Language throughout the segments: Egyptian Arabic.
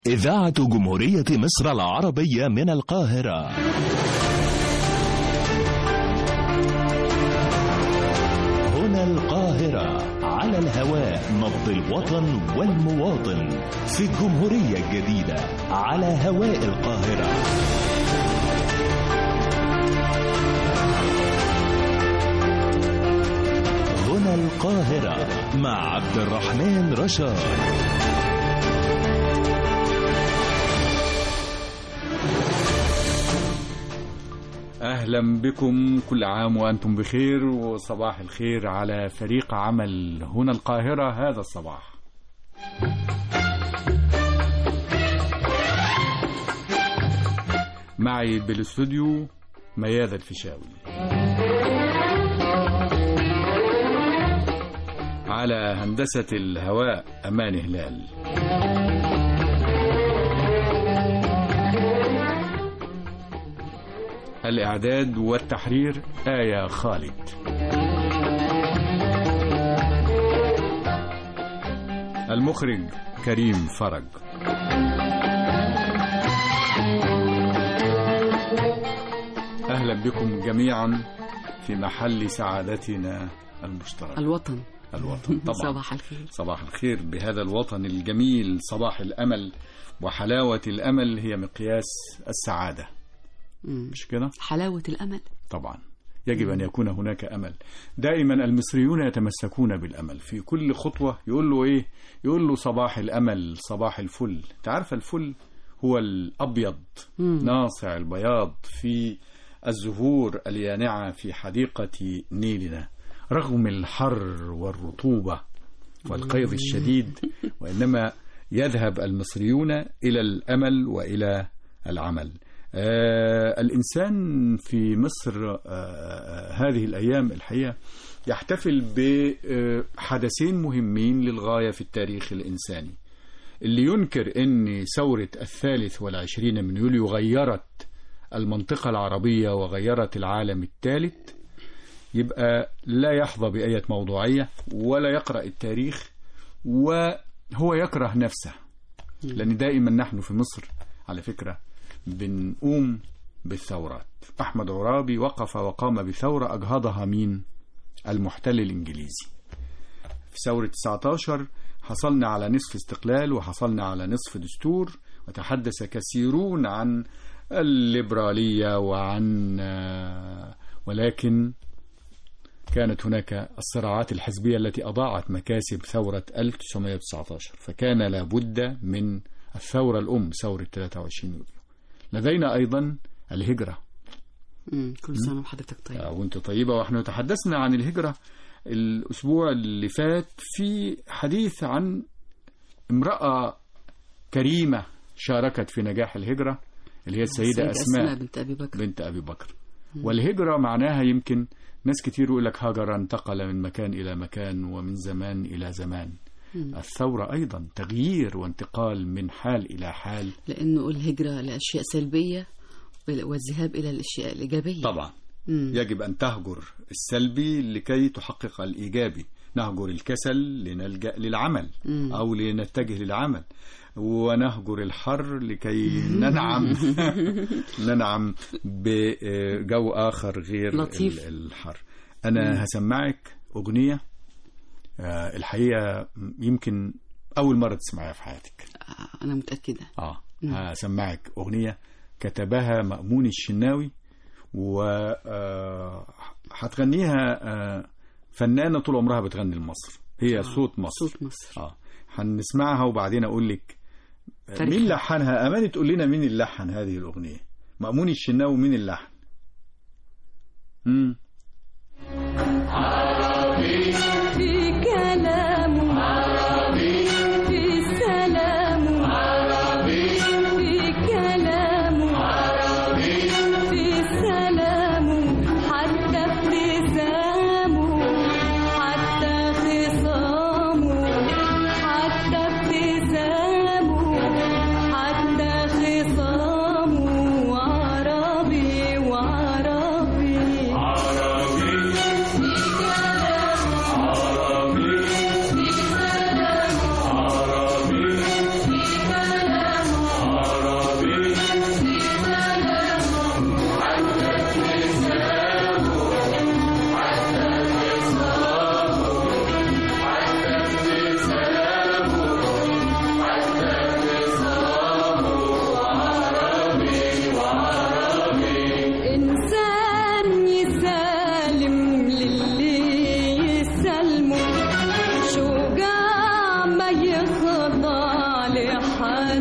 إذاعة جمهورية مصر العربية من القاهرة هنا القاهرة على الهواء نبض الوطن والمواطن في الجمهورية الجديدة على هواء القاهرة هنا القاهرة مع عبد الرحمن رشاد أهلا بكم كل عام وأنتم بخير وصباح الخير على فريق عمل هنا القاهرة هذا الصباح معي بالاستوديو مياذ الفيشاوي على هندسة الهواء أمان هلال الإعداد والتحرير آية خالد المخرج كريم فرج أهلا بكم جميعا في محل سعادتنا المشترك الوطن الوطن طبعا صباح الخير صباح الخير بهذا الوطن الجميل صباح الأمل وحلاوة الأمل هي مقياس السعادة مم. مش كده؟ حلاوة الأمل طبعا يجب أن يكون هناك أمل دائما المصريون يتمسكون بالأمل في كل خطوة يقول له إيه يقول له صباح الأمل صباح الفل تعرف الفل هو الأبيض ناصع البياض في الزهور اليانعة في حديقة نيلنا رغم الحر والرطوبة والقيظ الشديد وإنما يذهب المصريون إلى الأمل وإلى العمل آه الإنسان في مصر آه هذه الأيام الحقيقة يحتفل بحدثين مهمين للغاية في التاريخ الإنساني اللي ينكر أن ثورة الثالث والعشرين من يوليو غيرت المنطقة العربية وغيرت العالم الثالث يبقى لا يحظى بأية موضوعية ولا يقرأ التاريخ وهو يكره نفسه لأن دائما نحن في مصر على فكرة بنقوم بالثورات أحمد عرابي وقف وقام بثورة أجهضها مين المحتل الإنجليزي في ثورة 19 حصلنا على نصف استقلال وحصلنا على نصف دستور وتحدث كثيرون عن الليبرالية وعن ولكن كانت هناك الصراعات الحزبية التي أضاعت مكاسب ثورة 1919 فكان لابد من الثورة الأم ثورة 23 يوليو لدينا أيضا الهجرة مم. كل سنة وحضرتك طيب آه، وانت طيبة واحنا تحدثنا عن الهجرة الأسبوع اللي فات في حديث عن امرأة كريمة شاركت في نجاح الهجرة اللي هي السيدة السيدة أسماء بنت أبي بكر بنت أبي بكر والهجرة معناها يمكن ناس كتير يقول لك هاجر انتقل من مكان إلى مكان ومن زمان إلى زمان الثورة أيضا تغيير وانتقال من حال إلى حال لأنه الهجرة لأشياء سلبية والذهاب إلى الأشياء الإيجابية طبعا مم. يجب أن تهجر السلبي لكي تحقق الإيجابي نهجر الكسل لنلجأ للعمل مم. أو لنتجه للعمل ونهجر الحر لكي ننعم ننعم بجو آخر غير لطيف. ال- الحر أنا هسمعك أغنية آه، الحقيقة يمكن أول مرة تسمعها في حياتك آه، أنا متأكدة اه هسمعك اغنيه كتبها مأمون الشناوي و آه، هتغنيها آه، فنانه طول عمرها بتغني لمصر هي صوت مصر صوت مصر اه هنسمعها وبعدين اقول لك آه، تاريخها. مين لحنها امانه تقول لنا مين اللي لحن هذه الاغنيه مأمون الشناوي مين اللحن امم في كلامه عربي في سلامه عربي في كلامه عربي في سلامه حتى ابتسامه حتى خصامه حتى ابتسامه حتى خصامه عربي وعربي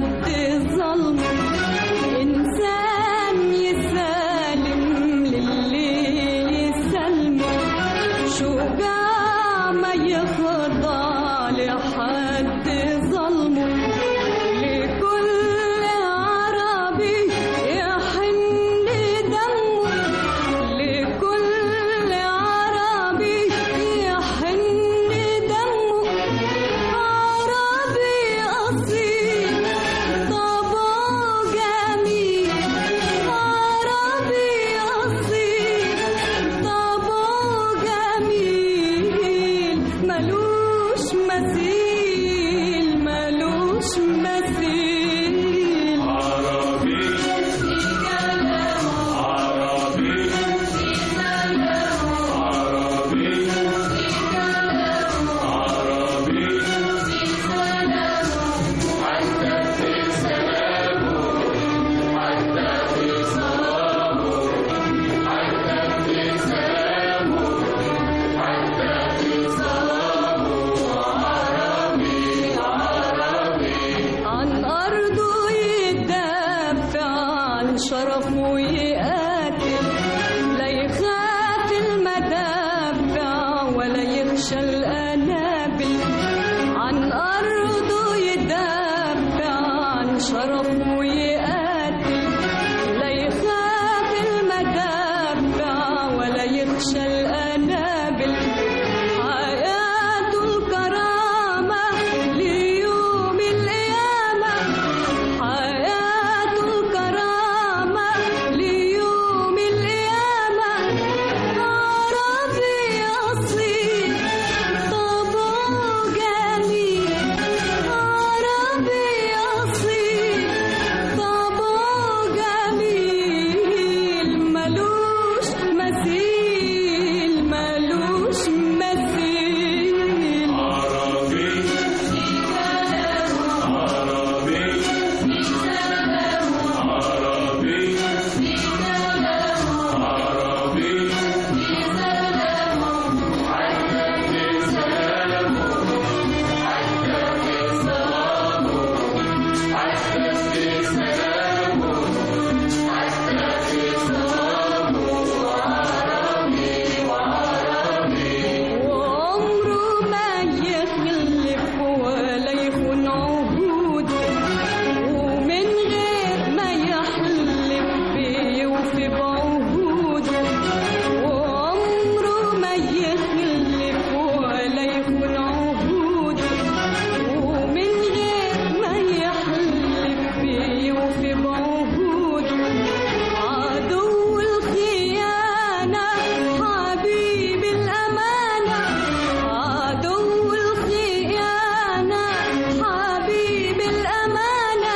حد ظلمه إنسان يسالم للي يسلمه شجاع ما يخضع لحد ظلمه لكل عربي يحن دمه لكل عربي يحن دمه عربي أصيل طبعه جميل عربي أصيل طبعه جميل ملوش مثيل ملوش مثيل عن أرضه يدافع عن شرفه يقاتل لا يخاف المدافع ولا يخشى الأنابل عن أرضه يدافع عن شرفه يقاتل لا يخاف المدافع ولا يخشى الأنابل حياته الكرامة ليوم القيامة حياته الكرامة ليوم القيامة عربي أصيل طبعه جميل عربي أصيل طبعه جميل ملوش مثيل ملوش مثيل وعمره ما يخلف ولا يخون عهوده ومن غير ما يحلف بيوفي بعهوده وعمره ما يخلف ولا يخون عهوده ومن غير ما يحلف بيوفي بعهوده عدو الخيانة حبيب الأمانة عدو الخيانة حبيب الأمانة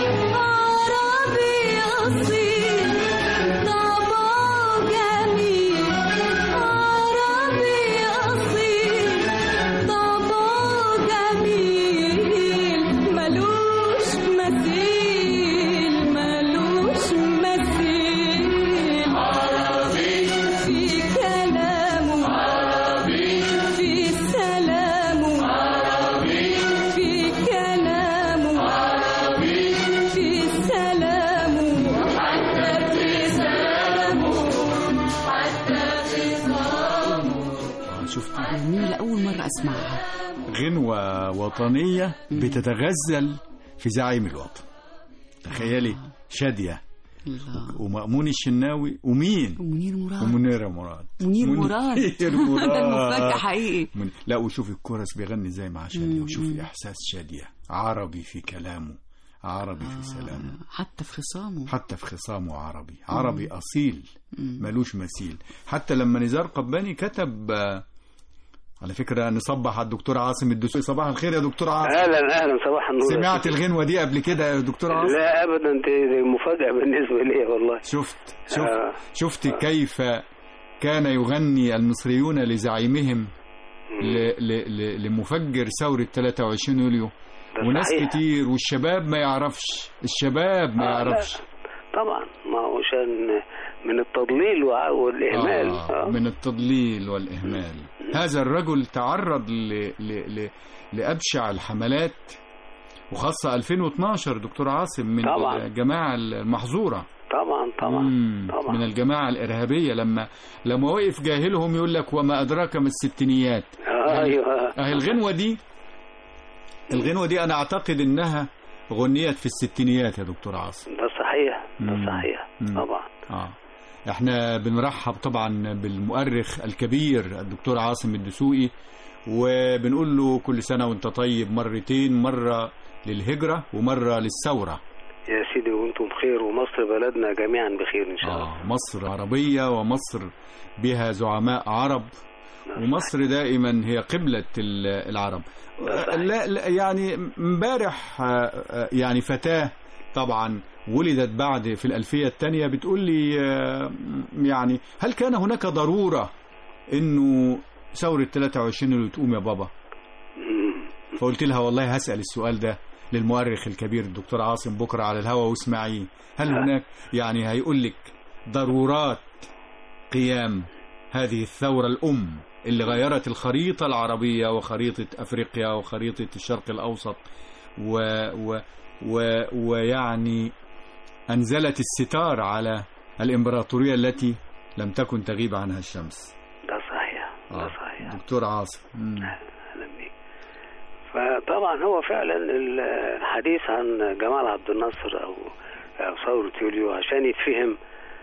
عربي أصيل طبعه جميل عربي أصيل طبعه جميل ملوش مثيل ملوش مثيل في كلامه في سلامه في كلامه في سلامه حتى في سلامه حتى في صامه شفت جميلة أول مرة أسمعها غنوة وطنية بتتغزل في زعيم الوطن تخيلي شادية الله ومأمون الشناوي ومين ومنير مراد ومنيرة مراد منير مراد منير مراد ده المفاجأة حقيقي من... لا وشوفي الكورس بيغني ازاي مع شادية وشوفي احساس شادية عربي في كلامه عربي في سلامه حتى في خصامه حتى في خصامه عربي عربي أصيل ملوش مثيل حتى لما نزار قباني كتب آه، على فكرة نصبح على الدكتور عاصم الدسوقي صباح الخير يا دكتور عاصم اهلا اهلا صباح النور سمعت الغنوة دي قبل كده يا دكتور عاصم لا ابدا دي دي مفاجاه بالنسبه لي والله شفت شفت آه. شفت كيف كان يغني المصريون لزعيمهم ل... ل... ل... لمفجر ثورة 23 يوليو ده وناس صحيح. كتير والشباب ما يعرفش الشباب ما آه، لا. يعرفش طبعا ما هو عشان من التضليل وع- والاهمال آه آه. من التضليل والإهمال هذا الرجل تعرض ل... ل... ل... لأبشع الحملات وخاصة 2012 دكتور عاصم من طبعا. الجماعة المحظورة طبعا طبعا مم. طبعا من الجماعة الإرهابية لما لما وقف جاهلهم يقول لك وما أدراك ما الستينيات ايوه أهي الغنوة دي الغنوة دي أنا أعتقد إنها غنيت في الستينيات يا دكتور عاصم ده صحيح مم. ده صحيح مم. طبعا آه. احنا بنرحب طبعا بالمؤرخ الكبير الدكتور عاصم الدسوقي وبنقول له كل سنة وانت طيب مرتين مرة للهجرة ومرة للثورة يا سيدي وانتم بخير ومصر بلدنا جميعا بخير ان شاء الله آه مصر عربية ومصر بها زعماء عرب ومصر دائما هي قبلة ال- العرب صحيح. لا, لا يعني امبارح آه، آه، يعني فتاة طبعا ولدت بعد في الألفية الثانية بتقول لي آه، يعني هل كان هناك ضرورة انه ثورة 23 اللي تقوم يا بابا مم. فقلت لها والله هسأل السؤال ده للمؤرخ الكبير الدكتور عاصم بكرة على الهوا واسمعيه هل هناك يعني هيقول لك ضرورات قيام هذه الثورة الأم اللي غيرت الخريطة العربية وخريطة أفريقيا وخريطة الشرق الأوسط و و و ويعني أنزلت الستار على الإمبراطورية التي لم تكن تغيب عنها الشمس ده صحيح ده آه. صحيح دكتور عاصم مم. اهلا بيك فطبعا هو فعلا الحديث عن جمال عبد الناصر او او ثوره يوليو عشان يتفهم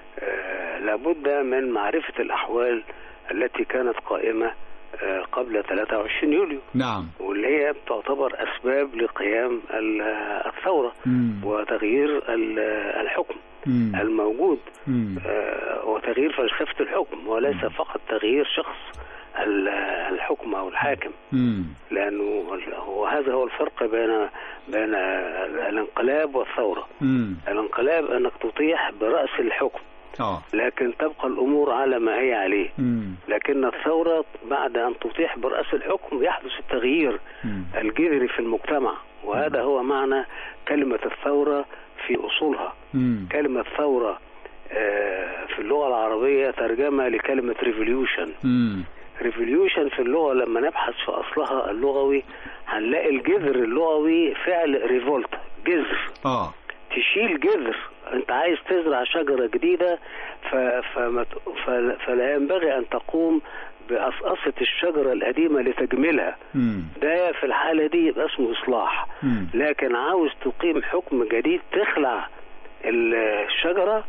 آه، لابد من معرفه الاحوال التي كانت قائمه آه، قبل 23 يوليو نعم واللي هي تعتبر اسباب لقيام ال- الثوره مم. وتغيير ال- الحكم مم. الموجود مم. آه، وتغيير فلسفه الحكم وليس فقط تغيير شخص ال- الحكم او الحاكم مم. لانه هو هذا هو الفرق بين بين الانقلاب والثوره مم. الانقلاب انك تطيح براس الحكم اه لكن تبقى الامور على ما هي عليه مم. لكن الثوره بعد ان تطيح براس الحكم يحدث التغيير مم. الجذري في المجتمع وهذا هو معنى كلمه الثوره في اصولها مم. كلمه ثوره آه، في اللغه العربيه ترجمه لكلمه ريفوليوشن مم. ريفوليوشن في اللغه لما نبحث في اصلها اللغوي هنلاقي الجذر اللغوي فعل ريفولت جذر اه تشيل جذر انت عايز تزرع شجره جديده ف... فما... ت- ف... فلا ينبغي ان تقوم بقصقصه الشجره القديمه لتجميلها مم. ده في الحاله دي يبقى اسمه اصلاح مم. لكن عاوز تقيم حكم جديد تخلع ال- الشجره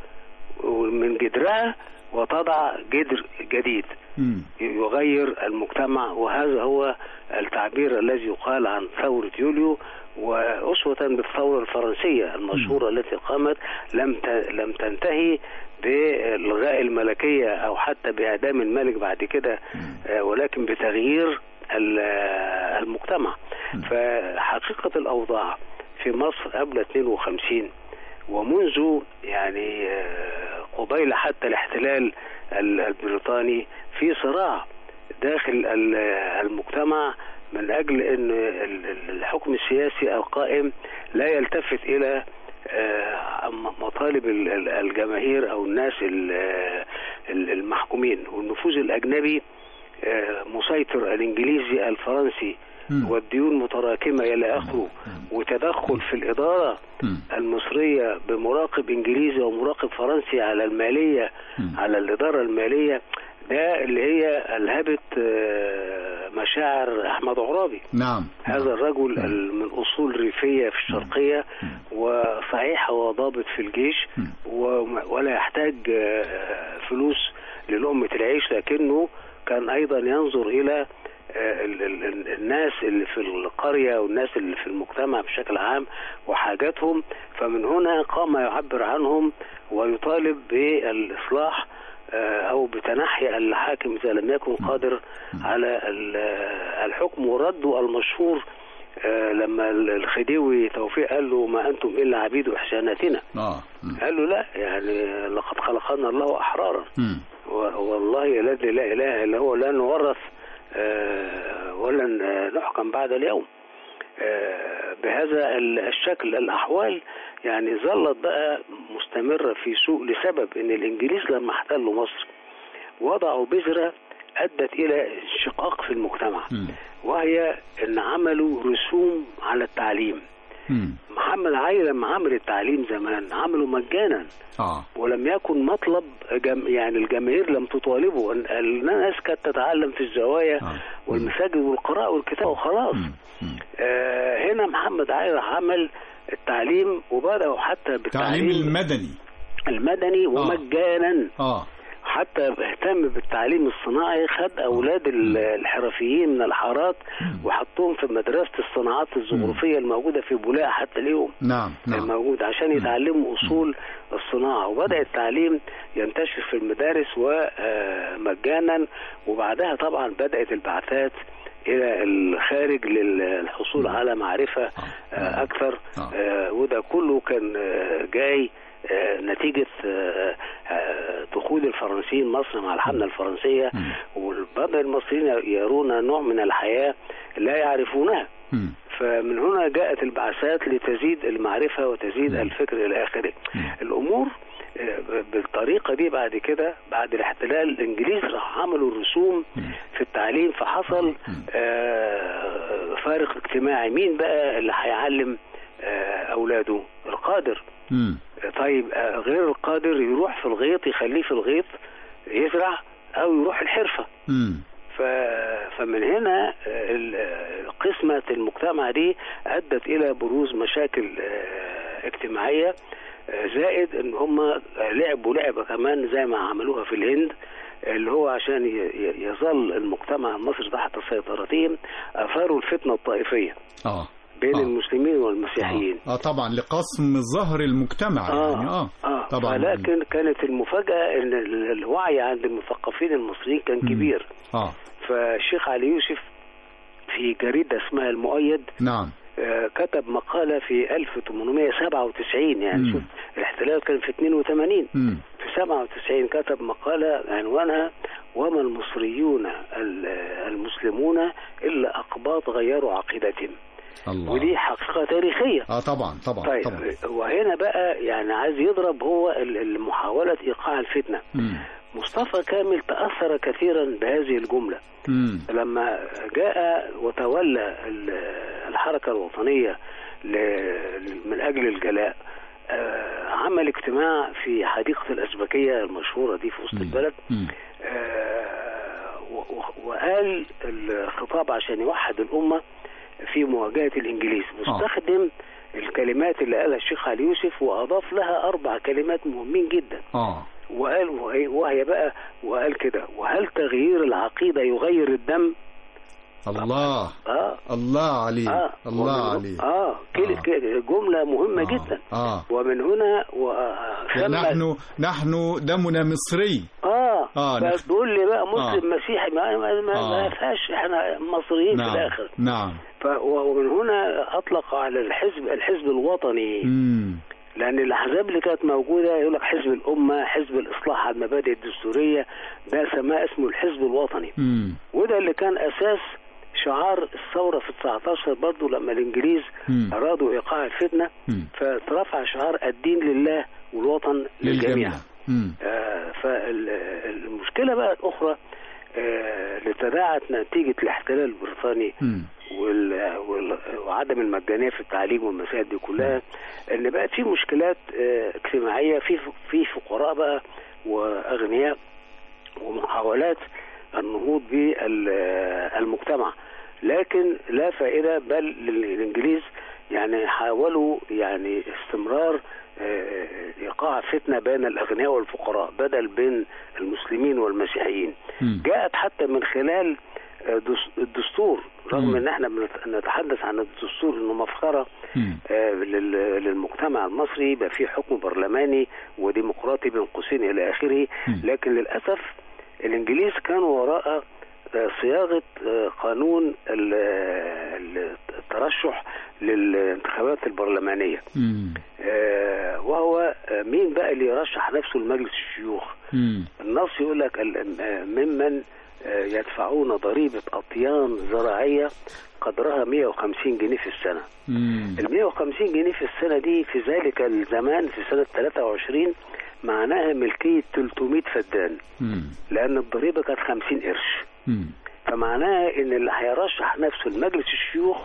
من جذرها وتضع جذر جديد مم. يغير المجتمع وهذا هو التعبير الذي يقال عن ثورة يوليو وأسوة بالثورة الفرنسية المشهورة التي قامت لم ت- لم تنتهي بإلغاء الملكية أو حتى بإعدام الملك بعد كده آه، ولكن بتغيير ال- آه، المجتمع فحقيقة الأوضاع في مصر قبل 52 ومنذ يعني آه، قبيل حتى الاحتلال ال- البريطاني في صراع داخل ال- المجتمع من اجل ان ال- ال- الحكم السياسي القائم لا يلتفت الى آه، م- مطالب ال- ال- الجماهير او الناس ال- ال- المحكومين والنفوذ الاجنبي آه، مسيطر الانجليزي الفرنسي مم. والديون متراكمه الى اخره وتدخل في الاداره مم. المصرية بمراقب إنجليزي ومراقب فرنسي على المالية مم. على الإدارة المالية ده اللي هي ألهبت آه، مشاعر أحمد عرابي نعم هذا الرجل ال- من أصول ريفية في الشرقية وصحيح هو ضابط في الجيش مم. وما- ولا يحتاج آه، فلوس للأمة العيش لكنه كان أيضا ينظر إلى آه، ال- ال- ال- الناس اللي في القرية والناس اللي في المجتمع بشكل عام وحاجاتهم فمن هنا قام يعبر عنهم ويطالب بالإصلاح آه، أو بتنحي الحاكم إذا لم يكن قادر على ال- الحكم ورده المشهور آه، لما الخديوي توفيق قال له ما أنتم إلا عبيد إحساناتنا اه مم. قال له لا يعني لقد خلقنا الله أحرارا مم. و- والله الذي لا اله الا هو لا نورث آه، ولن آه، نحكم بعد اليوم آه، بهذا ال- الشكل الاحوال يعني ظلت بقى مستمره في سوء لسبب ان الانجليز لما احتلوا مصر وضعوا بذره ادت الى انشقاق في المجتمع مم. وهي ان عملوا رسوم على التعليم مم. محمد علي لما عمل التعليم زمان عمله مجانا اه ولم يكن مطلب جم يعني الجماهير لم تطالبه أن الناس كانت تتعلم في الزوايا آه. والمساجد والقراءة والكتاب وخلاص مم. مم. آه هنا محمد علي راح عمل التعليم وبدأوا حتى تعليم بالتعليم المدني المدني ومجانا اه حتى اهتم بالتعليم الصناعي خد اولاد ال- الحرفيين من الحارات وحطهم في مدرسه الصناعات الزخرفيه الموجوده في بولاق حتى اليوم نعم نعم الموجود عشان يتعلموا اصول الصناعه وبدا التعليم ينتشر في المدارس ومجانا وبعدها طبعا بدات البعثات الى الخارج للحصول على معرفه آه، اكثر آه. آه، وده كله كان آه، جاي آه، نتيجة آه، آه، دخول الفرنسيين مصر مع الحملة الفرنسية وبدأ المصريين يرون نوع من الحياة لا يعرفونها مم. فمن هنا جاءت البعثات لتزيد المعرفة وتزيد الفكر إلى آخره الأمور آه، بالطريقة دي بعد كده بعد الاحتلال الإنجليز راح عملوا الرسوم في التعليم فحصل آه، فارق اجتماعي مين بقى اللي هيعلم آه، أولاده القادر مم. طيب آه، غير القادر يروح في الغيط يخليه في الغيط يزرع أو يروح الحرفة مم. ف... فمن هنا آه، ال- آه، قسمة المجتمع دي أدت إلى بروز مشاكل آه، اجتماعية آه، زائد ان هم لعبوا لعبة كمان زي ما عملوها في الهند اللي هو عشان ي- ي- يظل المجتمع المصري تحت سيطرتهم أثاروا الفتنة الطائفية اه بين آه. المسلمين والمسيحيين اه طبعا لقسم ظهر المجتمع يعني اه آه. طبعا ولكن كانت المفاجأة ان ال- الوعي عند المثقفين المصريين كان كبير اه فالشيخ علي يوسف في جريدة اسمها المؤيد نعم آه، كتب مقالة في 1897 يعني مم. شوف الاحتلال كان في 82 مم. في 97 كتب مقالة عنوانها وما المصريون ال- المسلمون إلا أقباط غيروا عقيدتهم الله ودي حقيقة تاريخية اه طبعا طبعا طيب طبعا وهنا بقى يعني عايز يضرب هو ال- ال- محاولة إيقاع الفتنة مم. مصطفى كامل تأثر كثيرا بهذه الجملة مم. لما جاء وتولى ال- الحركة الوطنية ل- من أجل الجلاء آه، عمل اجتماع في حديقة الأزبكية المشهورة دي في وسط البلد مم. آه، و- و- وقال الخطاب عشان يوحد الأمة في مواجهة الإنجليز واستخدم الكلمات اللي قالها الشيخ علي يوسف وأضاف لها أربع كلمات مهمين جدا اه وقال وهي, وهي بقى وقال كده وهل تغيير العقيدة يغير الدم؟ الله اه الله عليه اه الله ومن- عليه اه كل آه. كل- جملة مهمة آه. جدا اه ومن هنا و... يعني سمى- نحن نحن دمنا مصري اه, آه، آه نعم. فتقول لي بقى مسلم آه. مسيحي ما, ما, ما, آه. ما فيهاش احنا مصريين في نعم الاخر نعم ف... ومن هنا اطلق على الحزب الحزب الوطني مم. لان الاحزاب اللي كانت موجوده يقول لك حزب الامه حزب الاصلاح على المبادئ الدستوريه ده سماه اسمه الحزب الوطني مم. وده اللي كان اساس شعار الثوره في 19 برضه لما الانجليز مم. ارادوا ايقاع الفتنه مم. فترفع شعار الدين لله والوطن للجميع للجميع مم. آه، فالمشكله بقى الاخرى آه، اللي تداعت نتيجه الاحتلال البريطاني مم. وال- وال- وعدم المجانيه في التعليم والمسائل دي كلها ان بقت في مشكلات آه، اجتماعيه في في فقراء بقى واغنياء ومحاولات النهوض بالمجتمع لكن لا فائده بل الانجليز يعني حاولوا يعني استمرار آه، ايقاع فتنه بين الاغنياء والفقراء بدل بين المسلمين والمسيحيين مم. جاءت حتى من خلال آه، دس- الدستور رغم مم. ان احنا بنت- نتحدث عن الدستور انه مفخره مم. آه، لل- للمجتمع المصري يبقى فيه حكم برلماني وديمقراطي بين قوسين الى اخره مم. لكن للاسف الانجليز كانوا وراء آه، صياغه آه، قانون ال- ال- الترشح للانتخابات البرلمانيه مم. آه، وهو آه، مين بقى اللي يرشح نفسه لمجلس الشيوخ مم. النص يقول لك ال- آه، ممن آه، يدفعون ضريبة أطيان زراعية قدرها 150 جنيه في السنة مم. ال 150 جنيه في السنة دي في ذلك الزمان في سنة 23 معناها ملكية 300 فدان مم. لأن الضريبة كانت 50 قرش مم. فمعناها إن اللي هيرشح نفسه لمجلس الشيوخ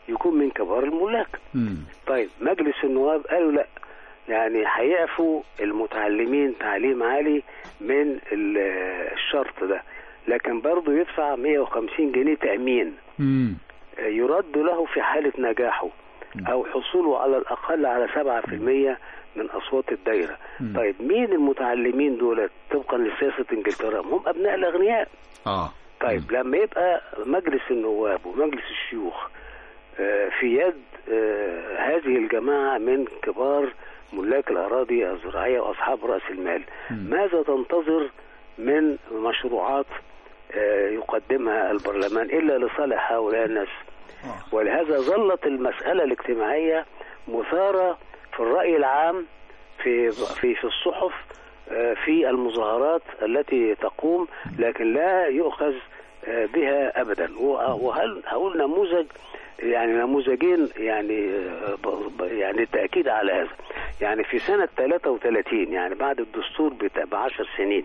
يكون من كبار الملاك مم. طيب مجلس النواب قالوا لا يعني هيعفوا المتعلمين تعليم عالي من ال- الشرط ده لكن برضه يدفع 150 جنيه تأمين مم. يرد له في حالة نجاحه أو حصوله على الأقل على 7% من أصوات الدايرة طيب مين المتعلمين دول طبقا لسياسة إنجلترا هم أبناء الأغنياء اه طيب لما يبقى مجلس النواب ومجلس الشيوخ آه، في يد آه، هذه الجماعة من كبار ملاك الأراضي الزراعية وأصحاب رأس المال ماذا تنتظر من مشروعات آه، يقدمها البرلمان إلا لصالح هؤلاء الناس ولهذا ظلت المسألة الاجتماعية مثارة في الرأي العام في في في الصحف آه، في المظاهرات التي تقوم لكن لا يؤخذ آه، بها ابدا وهل هقول نموذج يعني نموذجين يعني آه، ب- ب- يعني التاكيد على هذا يعني في سنه 33 يعني بعد الدستور ب 10 سنين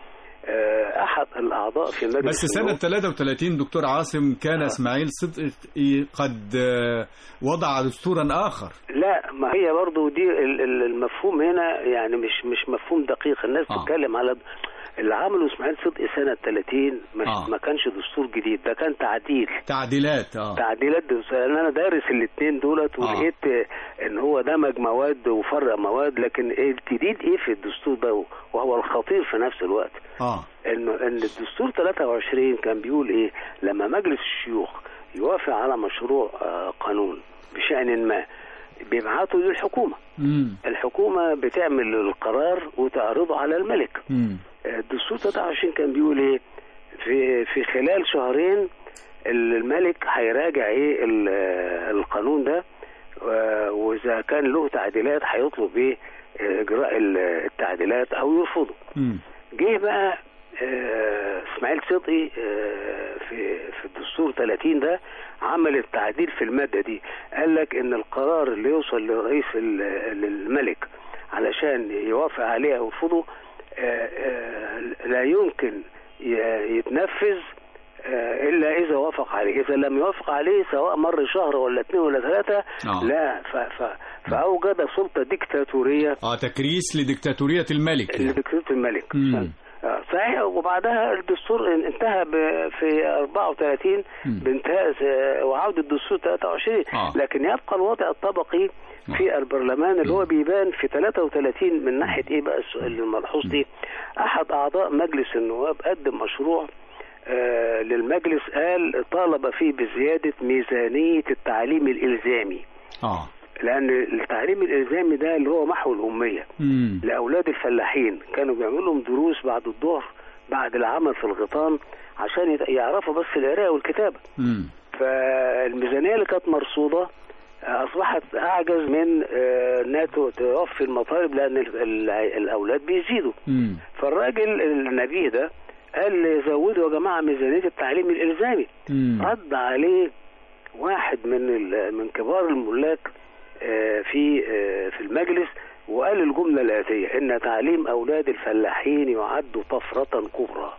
آه، احد الاعضاء في مجلس بس سنة النواب- 33 دكتور عاصم كان اسماعيل صدقي قد آه، وضع دستورا آخر لا ما هي برضو دي ال- ال- المفهوم هنا يعني مش مش مفهوم دقيق الناس آه. بتتكلم على اللي عمله اسماعيل صدقي سنة 30 مش آه. ما كانش دستور جديد ده كان تعديل تعديلات اه تعديلات دستور لان انا دارس الاثنين دولت آه. ولقيت ان هو دمج مواد وفرق مواد لكن الجديد ايه في الدستور ده وهو الخطير في نفس الوقت اه انه ان الدستور 23 كان بيقول ايه لما مجلس الشيوخ يوافق على مشروع آه، قانون بشأن ما بيبعته للحكومة مم. الحكومة بتعمل القرار وتعرضه على الملك مم. الدستور 23 كان بيقول ايه في في خلال شهرين الملك هيراجع ايه ال- القانون ده و- واذا كان له تعديلات هيطلب ايه اجراء ال- التعديلات او يرفضه مم. جه بقى آه، اسماعيل صدقي آه، في في الدستور 30 ده عمل التعديل في الماده دي قال لك ان القرار اللي يوصل لرئيس ال- للملك علشان يوافق عليه او يرفضه آه، آه، لا يمكن ي- يتنفذ آه، الا اذا وافق عليه اذا لم يوافق عليه سواء مر شهر ولا اثنين ولا ثلاثه آه. لا ف ف فاوجد سلطه ديكتاتوريه اه تكريس لديكتاتورية الملك اللي دكتاتورية الملك مم. آه، صحيح وبعدها الدستور انتهى ب- في 34 بانتهاء آه، وعودة الدستور 23 آه. لكن يبقى الوضع الطبقي في البرلمان اللي هو بيبان في 33 من ناحية ايه بقى السؤال الملحوظ دي احد اعضاء مجلس النواب قدم مشروع آه، للمجلس قال طالب فيه بزيادة ميزانية التعليم الإلزامي اه لأن التعليم الإلزامي ده اللي هو محو الأمية مم. لاولاد الفلاحين كانوا بيعملوا لهم دروس بعد الظهر بعد العمل في الغيطان عشان يت- يعرفوا بس القراءه والكتابه مم. فالميزانيه اللي كانت مرصوده آه، اصبحت اعجز من آه، انها تو- توفي المطالب لان ال- ال- الاولاد بيزيدوا مم. فالراجل النبيه ده قال زودوا يا جماعه ميزانيه التعليم الالزامي مم. رد عليه واحد من ال- من كبار الملاك آه، في آه، في المجلس وقال الجملة الآتية إن تعليم أولاد الفلاحين يعد طفرة كبرى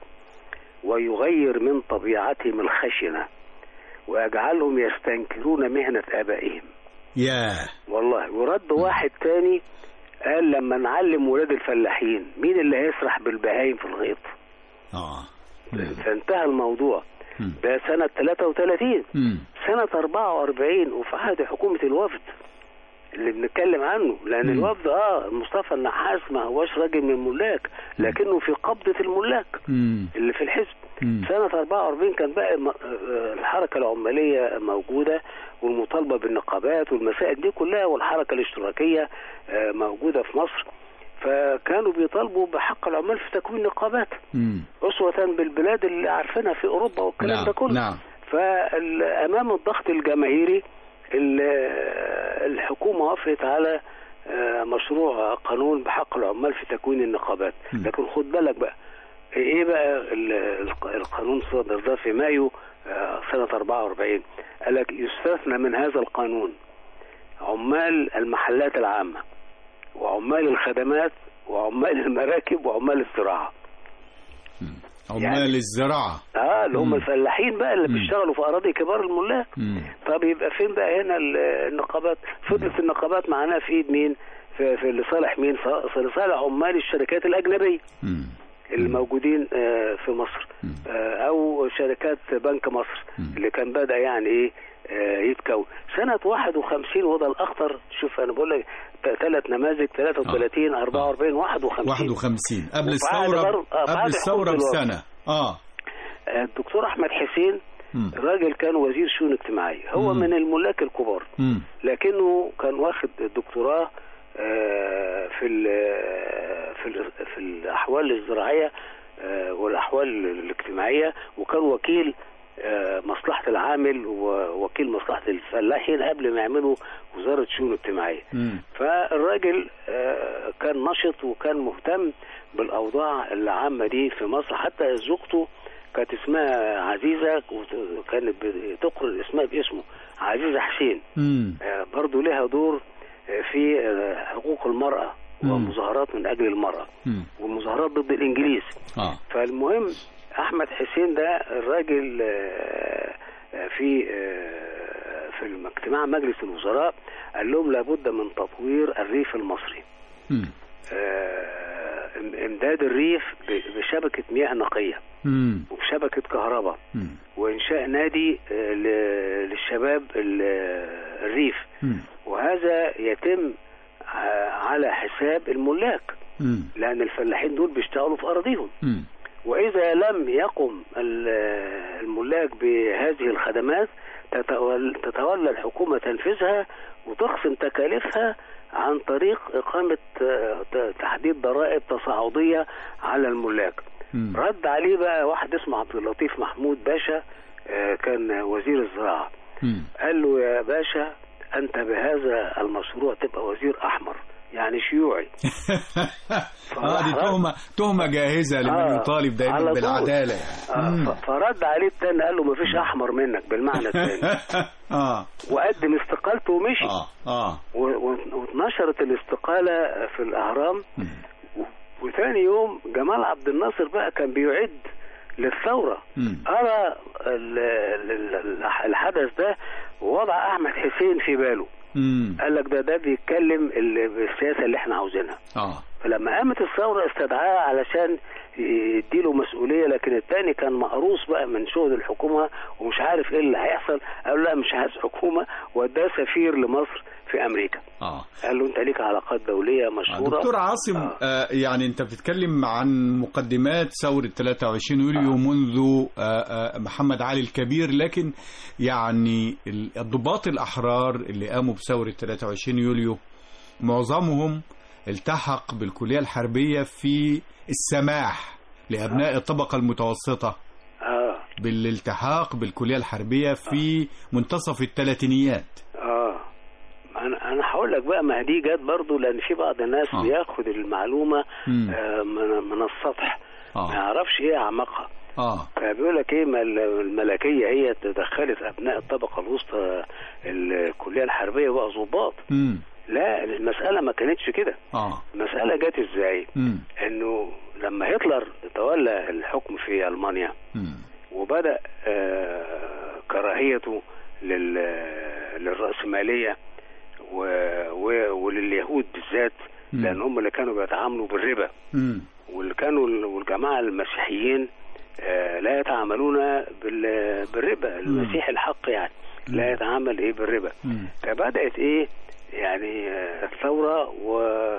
ويغير من طبيعتهم الخشنة ويجعلهم يستنكرون مهنة آبائهم ياه والله ورد واحد تاني قال لما نعلم ولاد الفلاحين مين اللي هيسرح بالبهايم في الغيط اه فانتهى الموضوع مم. ده سنة 33 مم. سنة 44 وفي عهد حكومة الوفد اللي بنتكلم عنه لأن مم. الوفد اه مصطفى النحاس ما هوش راجل من الملاك لكنه في قبضة الملاك مم. اللي في الحزب مم. سنة 44 كان بقى م- آه، الحركة العمالية موجودة والمطالبة بالنقابات والمسائل دي كلها والحركة الاشتراكية آه، موجودة في مصر فكانوا بيطالبوا بحق العمال في تكوين نقابات مم. أسوة بالبلاد اللي عارفينها في أوروبا والكلام نعم ده كله نعم فأمام الضغط الجماهيري ال- الحكومة وافقت على آه، مشروع قانون بحق العمال في تكوين النقابات م. لكن خد بالك بقى ايه بقى ال- الق- القانون صدر ده في مايو آه، سنة 44 قال لك يستثنى من هذا القانون عمال المحلات العامة وعمال الخدمات وعمال المراكب وعمال الزراعة عمال الزراعة اه اللي هم مم. الفلاحين بقى اللي مم. بيشتغلوا في اراضي كبار الملاك مم. طب يبقى فين بقى هنا ال- النقابات فضلت النقابات معناها في ايد مين في, في لصالح مين ف- في لصالح عمال الشركات الاجنبيه مم. اللي موجودين آه، في مصر مم. آه، او شركات بنك مصر مم. اللي كان بدا يعني ايه آه، يتكون سنة 51 وده الأخطر شوف أنا بقول لك ثلاث نماذج 33 44 51 51 قبل وبعد الثورة برضه- آه، بعد قبل الثورة حكم الوقت. بسنة اه آه، الدكتور أحمد حسين مم. راجل كان وزير شؤون اجتماعية هو مم. من الملاك الكبار مم. لكنه كان واخد دكتوراه آه، في ال في ال في الاحوال الزراعيه آه، والاحوال الاجتماعيه وكان وكيل آه، مصلحه العامل ووكيل مصلحه الفلاحين قبل ما يعملوا وزاره شؤون اجتماعيه مم. فالراجل آه، كان نشط وكان مهتم بالاوضاع العامه دي في مصر حتى زوجته كانت اسمها عزيزه وكانت بتقرن اسمها باسمه عزيزه حسين مم. آه، برضو لها دور آه، في آه، حقوق المرأة مم. ومظاهرات من أجل المرأة مم. والمظاهرات ضد الإنجليز اه فالمهم أحمد حسين ده الراجل آه، آه، في آه، في اجتماع مجلس الوزراء قال لهم لابد من تطوير الريف المصري مم. آه، إم- امداد الريف ب- بشبكة مياه نقية مم. وبشبكة كهرباء مم. وإنشاء نادي آه، ل- للشباب ال- الريف مم. وهذا يتم ع- على حساب الملاك مم. لأن الفلاحين دول بيشتغلوا في أراضيهم مم. وإذا لم يقم ال- الملاك بهذه الخدمات تتول- تتولى الحكومة تنفيذها وتخصم تكاليفها عن طريق إقامة آه، ت- تحديد ضرائب تصاعدية على الملاك مم. رد عليه بقى واحد اسمه عبد اللطيف محمود باشا آه، كان وزير الزراعة مم. قال له يا باشا انت بهذا المشروع تبقى وزير احمر يعني شيوعي اه دي تهمة تهمة جاهزة لمن آه، يطالب دايما على طول. بالعدالة آه، مم. ف- فرد عليه التاني قال له مفيش احمر منك بالمعنى الثاني اه وقدم استقالته ومشي اه اه و- و- واتنشرت الاستقالة في الاهرام مم. و- وثاني يوم جمال عبد الناصر بقى كان بيعد للثورة مم. أرى ال- ال- ال- الحدث ده ووضع أحمد حسين في باله مم. قال لك ده ده بيتكلم ال- بالسياسه اللي احنا عاوزينها اه فلما قامت الثوره استدعاه علشان يديله مسؤوليه لكن التاني كان مقروص بقى من شغل الحكومه ومش عارف ايه اللي هيحصل قال له لا مش عايز حكومه وده سفير لمصر في امريكا اه قال له انت ليك علاقات دوليه مشهوره دكتور عاصم آه. آه يعني انت بتتكلم عن مقدمات ثورة 23 يوليو منذ آه آه محمد علي الكبير لكن يعني ال- الضباط الأحرار اللي قاموا بثورة 23 يوليو معظمهم التحق بالكلية الحربية في السماح لأبناء الطبقة المتوسطة اه بالالتحاق بالكلية الحربية في منتصف الثلاثينيات اه انا انا هقول لك بقى ما دي جت برضه لان في بعض الناس آه. بياخد المعلومه مم. آه من, من السطح ما اه يعرفش ايه اعماقها اه فبيقول لك ايه ما ال- الملكيه هي تدخلت ابناء الطبقه الوسطى الكليه الحربيه بقى ضباط مم. لا المساله ما كانتش كده اه المساله جت ازاي مم. انه لما هتلر تولى الحكم في المانيا مم. وبدا آه، كراهيته لل للراسماليه و- و- ولليهود بالذات مم. لان هم اللي كانوا بيتعاملوا بالربا مم. واللي كانوا والجماعه المسيحيين آه، لا يتعاملون بال- بالربا المسيح الحق يعني لا يتعامل ايه بالربا مم. فبدات ايه يعني آه، الثوره و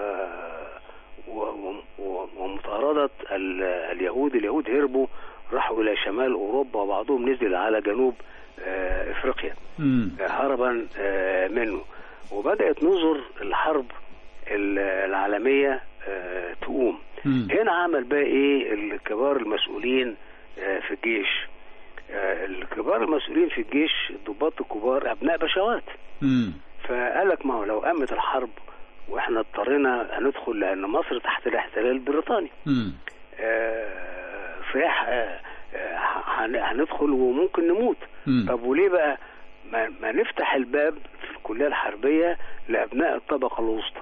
و- و- ومطاردة ال- اليهود اليهود هربوا راحوا إلى شمال أوروبا وبعضهم نزل على جنوب آه، إفريقيا مم. هربا آه، منه وبدأت نظر الحرب ال- العالمية آه، تقوم مم. هنا عمل بقى ايه الكبار المسؤولين آه، في الجيش آه، الكبار المسؤولين في الجيش الضباط الكبار ابناء بشوات مم. فقال لك ما هو لو قامت الحرب واحنا اضطرينا هندخل لان مصر تحت الاحتلال البريطاني مم. آه، فيح آه، آه، هن- هندخل وممكن نموت مم. طب وليه بقى ما, ما نفتح الباب في الكليه الحربيه لابناء الطبقه الوسطى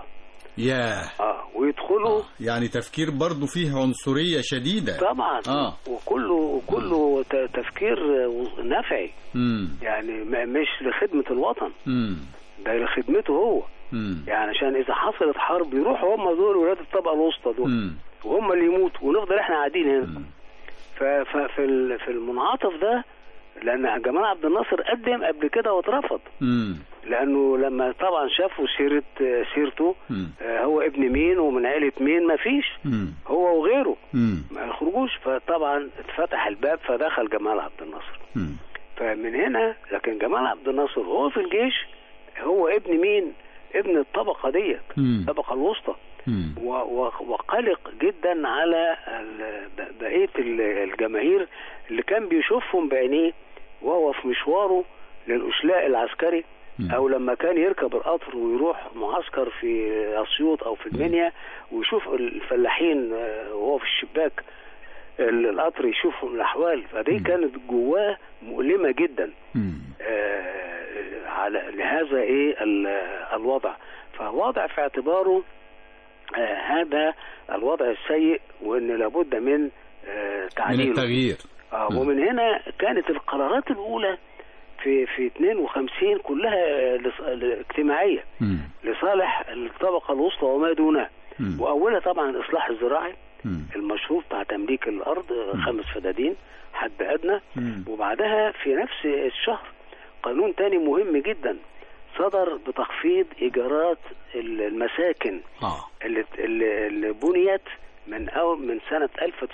ياه اه ويدخلوا يعني تفكير برضو فيه عنصرية شديدة طبعا آه. وكله وكله ت- تفكير آه، نفعي مم. يعني ما- مش لخدمة الوطن مم. ده لخدمته هو مم. يعني عشان إذا حصلت حرب يروحوا هم دول ولاد الطبقة الوسطى دول مم. وهم اللي يموتوا ونفضل احنا قاعدين هنا مم. ف- ففي ال- في المنعطف ده لأن جمال عبد الناصر قدم قبل كده واترفض مم. لأنه لما طبعا شافوا سيرة آه، سيرته مم. آه، هو ابن مين ومن عيلة مين ما فيش مم. هو وغيره مم. ما يخرجوش فطبعا اتفتح الباب فدخل جمال عبد الناصر مم. فمن هنا لكن جمال عبد الناصر وهو في الجيش هو ابن مين ابن الطبقة ديت مم. الطبقة الوسطى مم. و- و- وقلق جدا على ال- ب- بقية ال- الجماهير اللي كان بيشوفهم بعينيه وهو في مشواره للأشلاء العسكري مم. أو لما كان يركب القطر ويروح معسكر في أسيوط أو في المنيا ويشوف الفلاحين آه، وهو في الشباك ال- القطر يشوفهم الأحوال فدي مم. كانت جواه مؤلمة جدا مم. آه، على لهذا ايه ال- الوضع فوضع في اعتباره آه، هذا الوضع السيء وان لابد من آه، من تعديله التغيير آه، مم. ومن هنا كانت القرارات الاولى في في 52 كلها آه، لص- اجتماعيه مم. لصالح الطبقه الوسطى وما دونها مم. واولها طبعا الاصلاح الزراعي مم. المشروط بتاع تمليك الارض آه، خمس فدادين حد ادنى مم. وبعدها في نفس الشهر قانون تاني مهم جدا صدر بتخفيض ايجارات المساكن اه اللي, اللي اللي بنيت من أول من سنة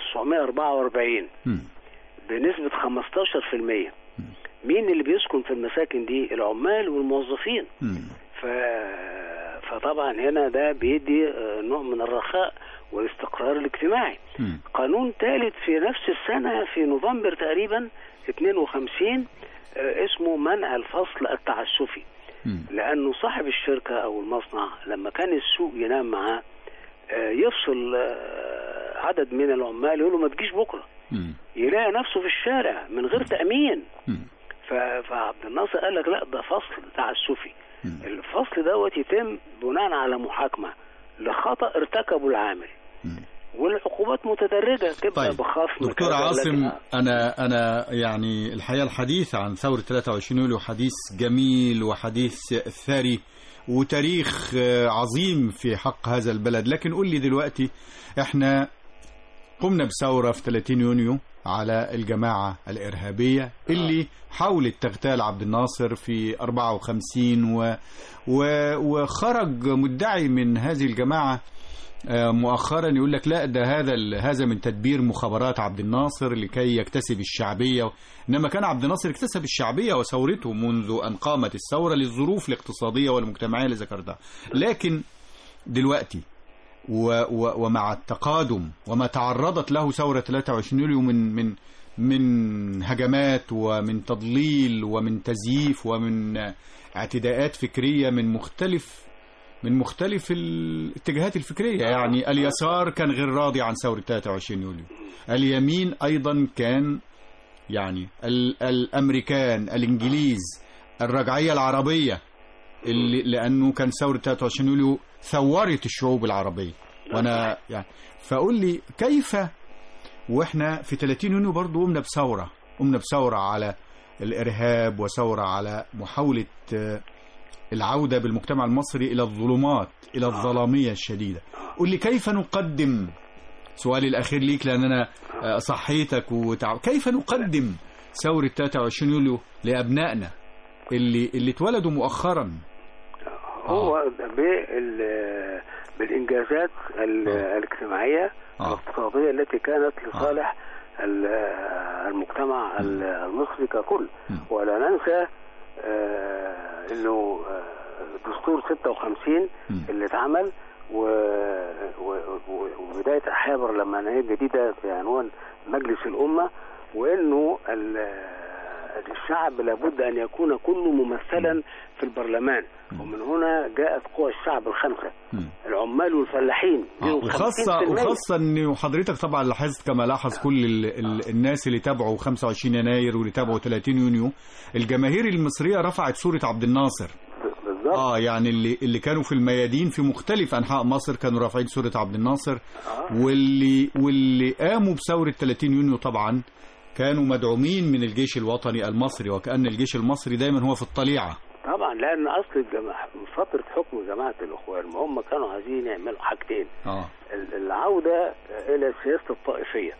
1944 مم. بنسبة 15% مين اللي بيسكن في المساكن دي العمال والموظفين مم. ف... فطبعا هنا ده بيدي آه، نوع من الرخاء والاستقرار الاجتماعي مم. قانون ثالث في نفس السنة في نوفمبر تقريبا 52 آه، اسمه منع الفصل التعسفي مم. لأنه صاحب الشركة أو المصنع لما كان السوق ينام معاه آه، يفصل آه، عدد من العمال يقول له ما تجيش بكرة مم. يلاقي نفسه في الشارع من غير تأمين مم. ف- فعبد الناصر قال لك لا ده فصل تعسفي مم. الفصل دوت يتم بناء على محاكمة لخطأ ارتكبه العامل مم. والعقوبات متدرجة تبقى طيب بخصم دكتور كذا، عاصم لكن- انا انا يعني الحقيقه الحديث عن ثوره 23 يوليو حديث جميل وحديث ثري وتاريخ آه، عظيم في حق هذا البلد لكن قول لي دلوقتي احنا قمنا بثوره في 30 يونيو على الجماعه الارهابيه اللي حاولت تغتال عبد الناصر في 54 و و وخرج مدعي من هذه الجماعه آه، مؤخرا يقول لك لا ده هذا ال- هذا من تدبير مخابرات عبد الناصر لكي يكتسب الشعبيه انما كان عبد الناصر اكتسب الشعبيه وثورته منذ ان قامت الثوره للظروف الاقتصاديه والمجتمعيه اللي ذكرتها لكن دلوقتي و و ومع التقادم وما تعرضت له ثوره 23 يوليو من من من هجمات ومن تضليل ومن تزييف ومن اعتداءات فكريه من مختلف من مختلف الاتجاهات الفكرية يعني اليسار كان غير راضي عن ثورة 23 يوليو اليمين أيضا كان يعني ال الأمريكان الإنجليز الرجعية العربية اللي لأنه كان ثورة 23 يوليو ثورت الشعوب العربية وأنا يعني فقول لي كيف وإحنا في 30 يونيو برضو قمنا بثورة قمنا بثورة على الإرهاب وثورة على محاولة آه، العودة بالمجتمع المصري إلى الظلمات إلى الظلامية الشديدة قل لي كيف نقدم سؤالي الأخير ليك لأن أنا آه، صحيتك وتع... كيف نقدم ثورة 23 يوليو لأبنائنا اللي اللي اتولدوا مؤخرا هو بال بالانجازات ال- آه. الاجتماعيه آه. الاقتصاديه التي كانت لصالح ال- المجتمع ال- المصري ككل مم. ولا ننسى آه، انه آه، دستور 56 مم. اللي اتعمل و... و... و... وبدايه حابر لما نهايه جديده في عنوان مجلس الامه وانه ال... الشعب لابد ان يكون كله ممثلا في البرلمان ومن هنا جاءت قوى الشعب الخمسه مم. العمال والفلاحين آه، لهم وخاصة 50% وخاصة ان حضرتك طبعا لاحظت كما لاحظ كل ال ال الناس اللي تابعوا 25 يناير واللي تابعوا 30 يونيو الجماهير المصرية رفعت صورة عبد الناصر بالظبط بالظبط اه يعني اللي اللي كانوا في الميادين في مختلف انحاء مصر كانوا رافعين صوره عبد الناصر آه. واللي واللي قاموا بثوره 30 يونيو طبعا كانوا مدعومين من الجيش الوطني المصري وكأن الجيش المصري دايما هو في الطليعه طبعا لان اصل الجماعة فتره حكم جماعه الاخوان ما هم كانوا عايزين يعملوا حاجتين اه ال- العوده الى سياسه الطائفيه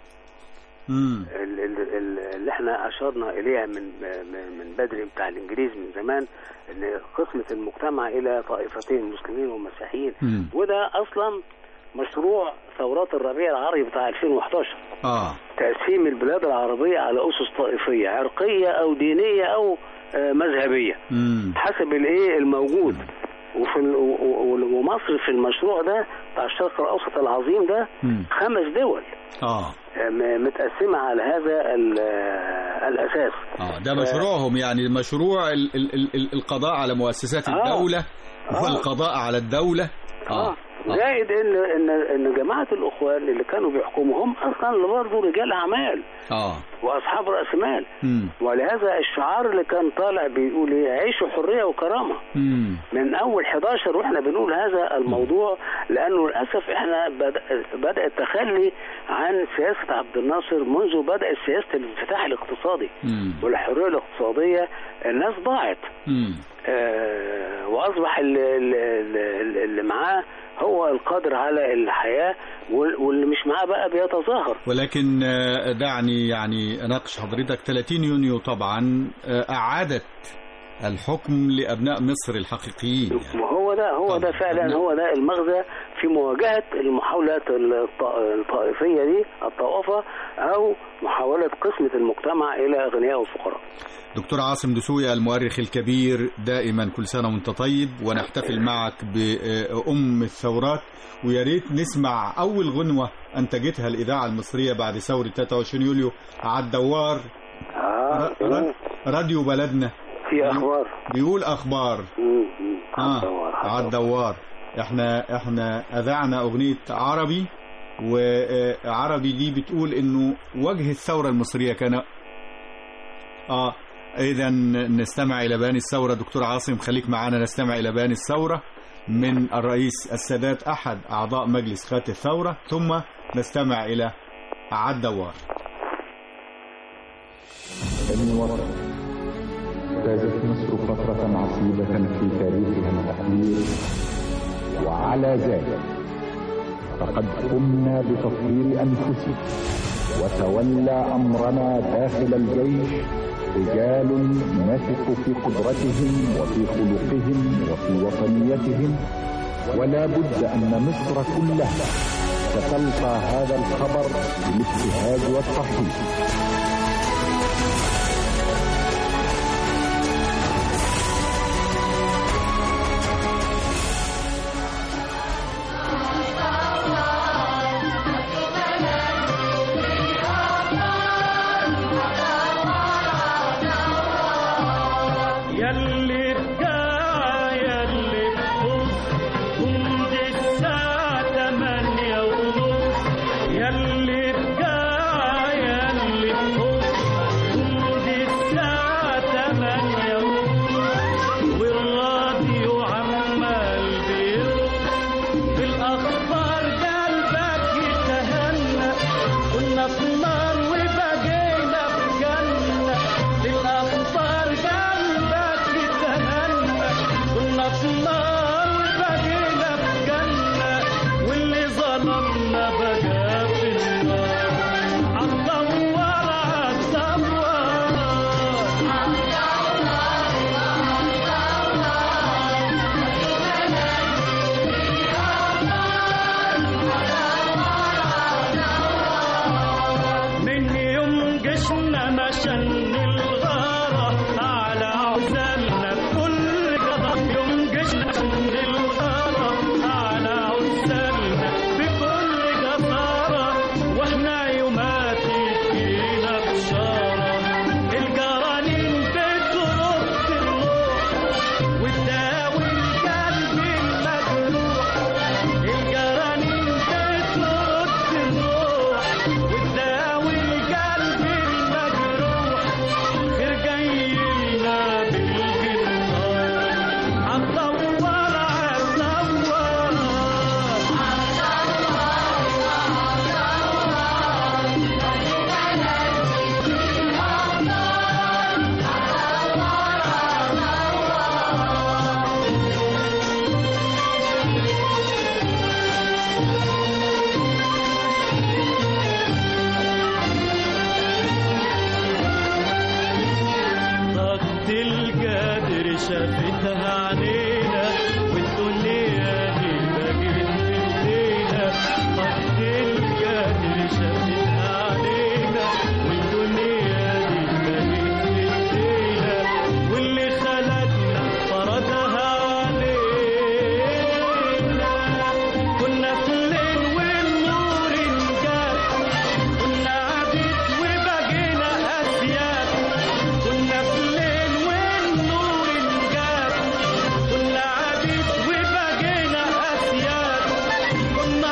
امم ال- ال- ال- اللي احنا اشرنا اليها من من من بدري بتاع الانجليز من زمان ان قسمه المجتمع الى طائفتين مسلمين ومسيحيين مم. وده اصلا مشروع ثورات الربيع العربي بتاع 2011 اه تقسيم البلاد العربية على أسس طائفية عرقية أو دينية أو آه، مذهبية امم حسب الإيه الموجود وفي ال- و- و- ومصر في المشروع ده بتاع الشرق الأوسط العظيم ده مم. خمس دول اه آه، م- متقسمة على هذا ال- آه، الأساس اه ده مشروعهم يعني مشروع ال ال ال ال القضاء على مؤسسات آه. الدولة آه. والقضاء على الدولة اه زائد ان ان ان جماعه الاخوان اللي كانوا بيحكموا هم اصلا برضه رجال اعمال اه واصحاب راس مال امم ولهذا الشعار اللي كان طالع بيقول ايه عيشوا حريه وكرامه امم من اول 11 واحنا بنقول هذا الموضوع لانه للاسف احنا بدا بدا التخلي عن سياسه عبد الناصر منذ بدات سياسه الانفتاح الاقتصادي امم والحريه الاقتصاديه الناس ضاعت امم آه، واصبح اللي, اللي, اللي معاه هو القادر على الحياه وال- واللي مش معاه بقى بيتظاهر ولكن آه، دعني يعني اناقش حضرتك 30 يونيو طبعا آه، اعادت الحكم لابناء مصر الحقيقيين يعني. وهو ده هو ده طبعا. فعلا هو ده المغزى في مواجهه المحاولات الط- الطائفيه دي الطائفه او محاوله قسمه المجتمع الى اغنياء وفقراء. دكتور عاصم دسوقي المؤرخ الكبير دائما كل سنة وانت طيب ونحتفل معك بأم الثورات ويا ريت نسمع أول غنوة أنتجتها الإذاعة المصرية بعد ثورة 23 يوليو على الدوار اه ر- ر- راديو بلدنا في اخبار بيقول أخبار مم، مم. آه هتدور، على هتدور. الدوار احنا احنا أذعنا أغنية عربي وعربي دي بتقول إنه وجه الثورة المصرية كان اه اذا نستمع الى بيان الثوره دكتور عاصم خليك معانا نستمع الى بيان الثوره من الرئيس السادات احد اعضاء مجلس قاده الثوره ثم نستمع الى عد دوار ابن وطن اجتازت مصر فترة عصيبة في تاريخها الأخير وعلى ذلك فقد قمنا بتطهير أنفسنا وتولى أمرنا داخل الجيش رجال نثق في قدرتهم وفي خلقهم وفي وطنيتهم ولا بد أن مصر كلها ستلقى هذا الخبر بالابتهاج والتحويل يلي بجاع يلي ببص جند الساعة تمانية ونص يلي بجاع يلي ببص جند الساعة تمانية ونص والراديو عمال بيرقص بالأخبار قلبك يتهنى كنا في نار وبقينا في جنة بالأخبار قلبك يتهنى كنا في نار وبقينا في جنة واللي ظلمنا بقى في النار عالدوار عالدوار من يوم جشنا مشن الغارة على عزلنا بكل قضاء يوم جشنا مشن الغارة على عزلنا بكل قضاء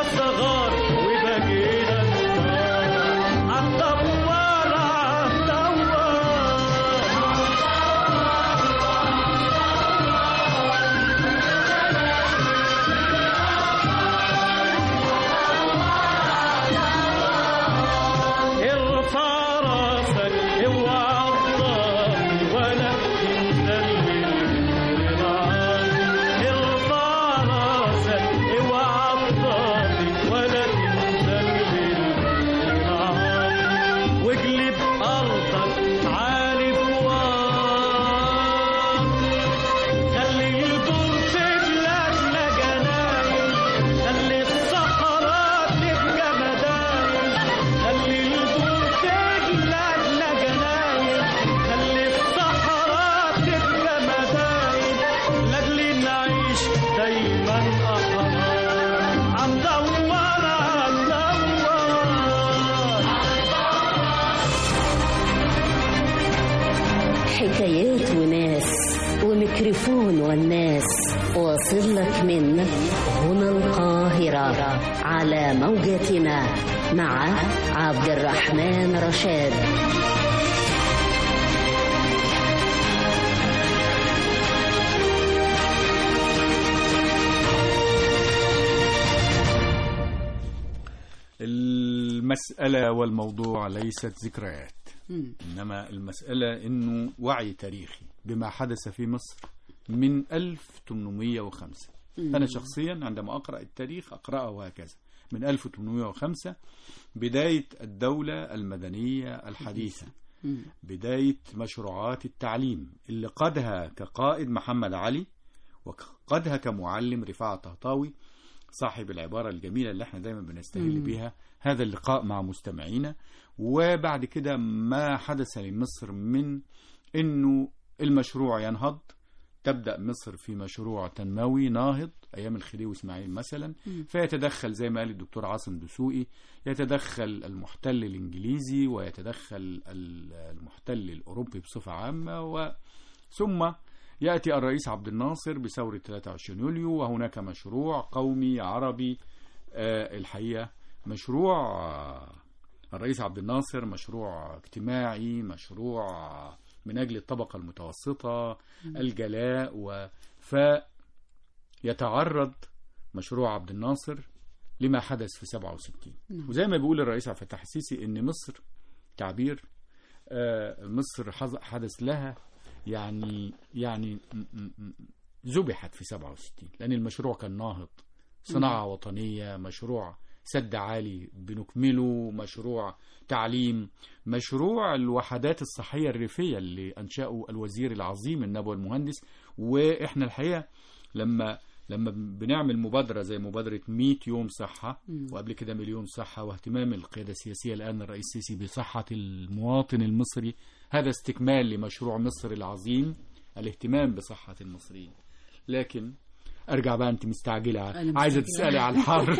صغار وبقينا كبار عالدوار عالدوار ارفع راسك اوعى تطاطي ولا تنزل للعالي ارفع راسك اوعى تطاطي ولا تنزل للعالي واقلب ارضك عالي فوق خلي البر تبلادنا جناين خلي الصحراء تبقى مداين خلي البر تبلادنا جناين خلي الصحراء تبقى مداين لاجل نعيش دايما احرار عم دور عم دور حكايات وناس وميكروفون والناس واصل لك من هنا القاهرة على موجتنا مع عبد الرحمن رشاد المسألة والموضوع ليست ذكريات مم. إنما المسألة إنه وعي تاريخي بما حدث في مصر من 1805 أنا شخصيا عندما أقرأ التاريخ أقرأه هكذا من 1805 بداية الدولة المدنية الحديثة مم. بداية مشروعات التعليم اللي قادها كقائد محمد علي وقادها كمعلم رفاعة طهطاوي صاحب العبارة الجميلة اللي احنا دايما بنستهل بها هذا اللقاء مع مستمعينا وبعد كده ما حدث لمصر من انه المشروع ينهض تبدأ مصر في مشروع تنموي ناهض أيام الخديوي إسماعيل مثلا فيتدخل زي ما قال الدكتور عاصم دسوقي يتدخل المحتل الإنجليزي ويتدخل ال- المحتل الأوروبي بصفة عامة و ثم يأتي الرئيس عبد الناصر بثورة 23 يوليو وهناك مشروع قومي عربي آه، الحقيقة مشروع آه، الرئيس عبد الناصر مشروع اجتماعي مشروع من أجل الطبقة المتوسطة الجلاء و فيتعرض مشروع عبد الناصر لما حدث في 67 وزي ما بيقول الرئيس عبد الفتاح السيسي ان مصر تعبير آه، مصر حظ- حدث لها يعني يعني م- م- م- ذبحت في 67 لان المشروع كان ناهض صناعه وطنيه مشروع سد عالي بنكمله مشروع تعليم مشروع الوحدات الصحيه الريفيه اللي انشاه الوزير العظيم النبوي المهندس واحنا الحقيقه لما لما بنعمل مبادره زي مبادره 100 يوم صحه وقبل كده مليون صحه واهتمام القياده السياسيه الان الرئيس السيسي بصحه المواطن المصري هذا استكمال لمشروع مصر العظيم الاهتمام بصحه المصريين لكن ارجع بقى انت مستعجله أنا عايزه مستعجلة. تسالي على الحر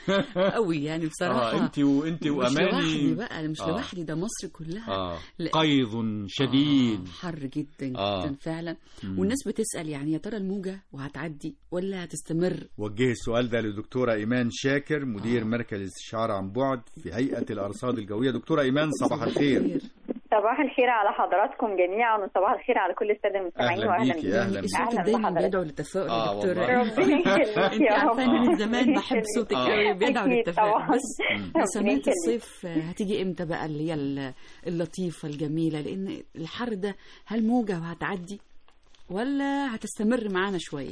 قوي يعني بصراحة اه انت وانت مش لوحدي واماني بقى أنا مش آه. لوحدي ده مصر كلها اه لا. قيظ شديد آه حر جدا آه. جدا فعلا مم. والناس بتسأل يعني يا ترى الموجة وهتعدي ولا هتستمر وجه السؤال ده لدكتورة إيمان شاكر مدير مركز الاستشارة عن بعد في هيئة الأرصاد الجوية دكتورة إيمان صباح الخير صباح الخير على حضراتكم جميعا وصباح الخير على كل الساده المستمعين أهلا واهلا بيكي، بيكم. أهلا بيكي. صوتك أهلا دايما بحضرتك. بيدعو للتفاؤل آه يا دكتورة والله. ربنا يخليك انت يا عارفة رب. ان من زمان ربنا بحب يخليك. صوتك آه. قوي بيدعو أكيد للتفاؤل طبعاً. بس ربنا مسامات يخليك. الصيف هتيجي امتى بقى اللي هي ال- اللطيفة الجميلة لان الحر ده هل موجة وهتعدي ولا هتستمر معانا شوية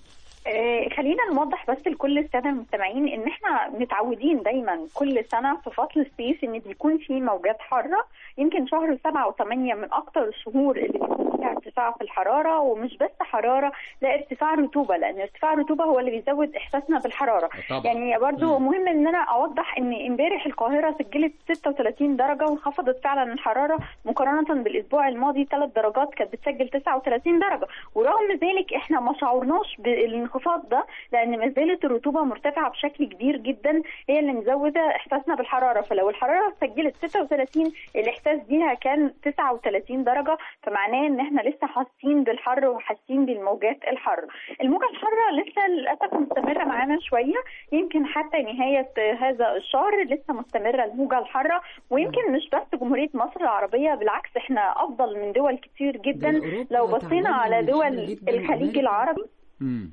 آه، خلينا نوضح بس لكل الساده المستمعين ان احنا متعودين دايما كل سنه في فصل الصيف ان بيكون في موجات حاره يمكن شهر سبعة وثمانية من اكتر الشهور اللي بيكون فيها ارتفاع في الحراره ومش بس حراره لا ارتفاع رطوبه لان ارتفاع الرطوبه هو اللي بيزود احساسنا بالحراره طبعا. يعني برضو مهم ان انا اوضح ان امبارح القاهره سجلت 36 درجه وانخفضت فعلا الحراره مقارنه بالاسبوع الماضي ثلاث درجات كانت بتسجل 39 درجه ورغم ذلك احنا ما شعرناش بالانخفاض الانخفاض ده لان ما زالت الرطوبه مرتفعه بشكل كبير جدا هي اللي مزوده احساسنا بالحراره فلو الحراره سجلت 36 الاحساس بيها كان 39 درجه فمعناه ان احنا لسه حاسين بالحر وحاسين بالموجات الحر الموجه الحاره لسه للاسف مستمره معانا شويه يمكن حتى نهايه هذا الشهر لسه مستمره الموجه الحاره ويمكن مش بس جمهوريه مصر العربيه بالعكس احنا افضل من دول كتير جدا ده أوروبا لو بصينا تعبانة على من دول الحر جداً الخليج وأمريكا. العربي مم.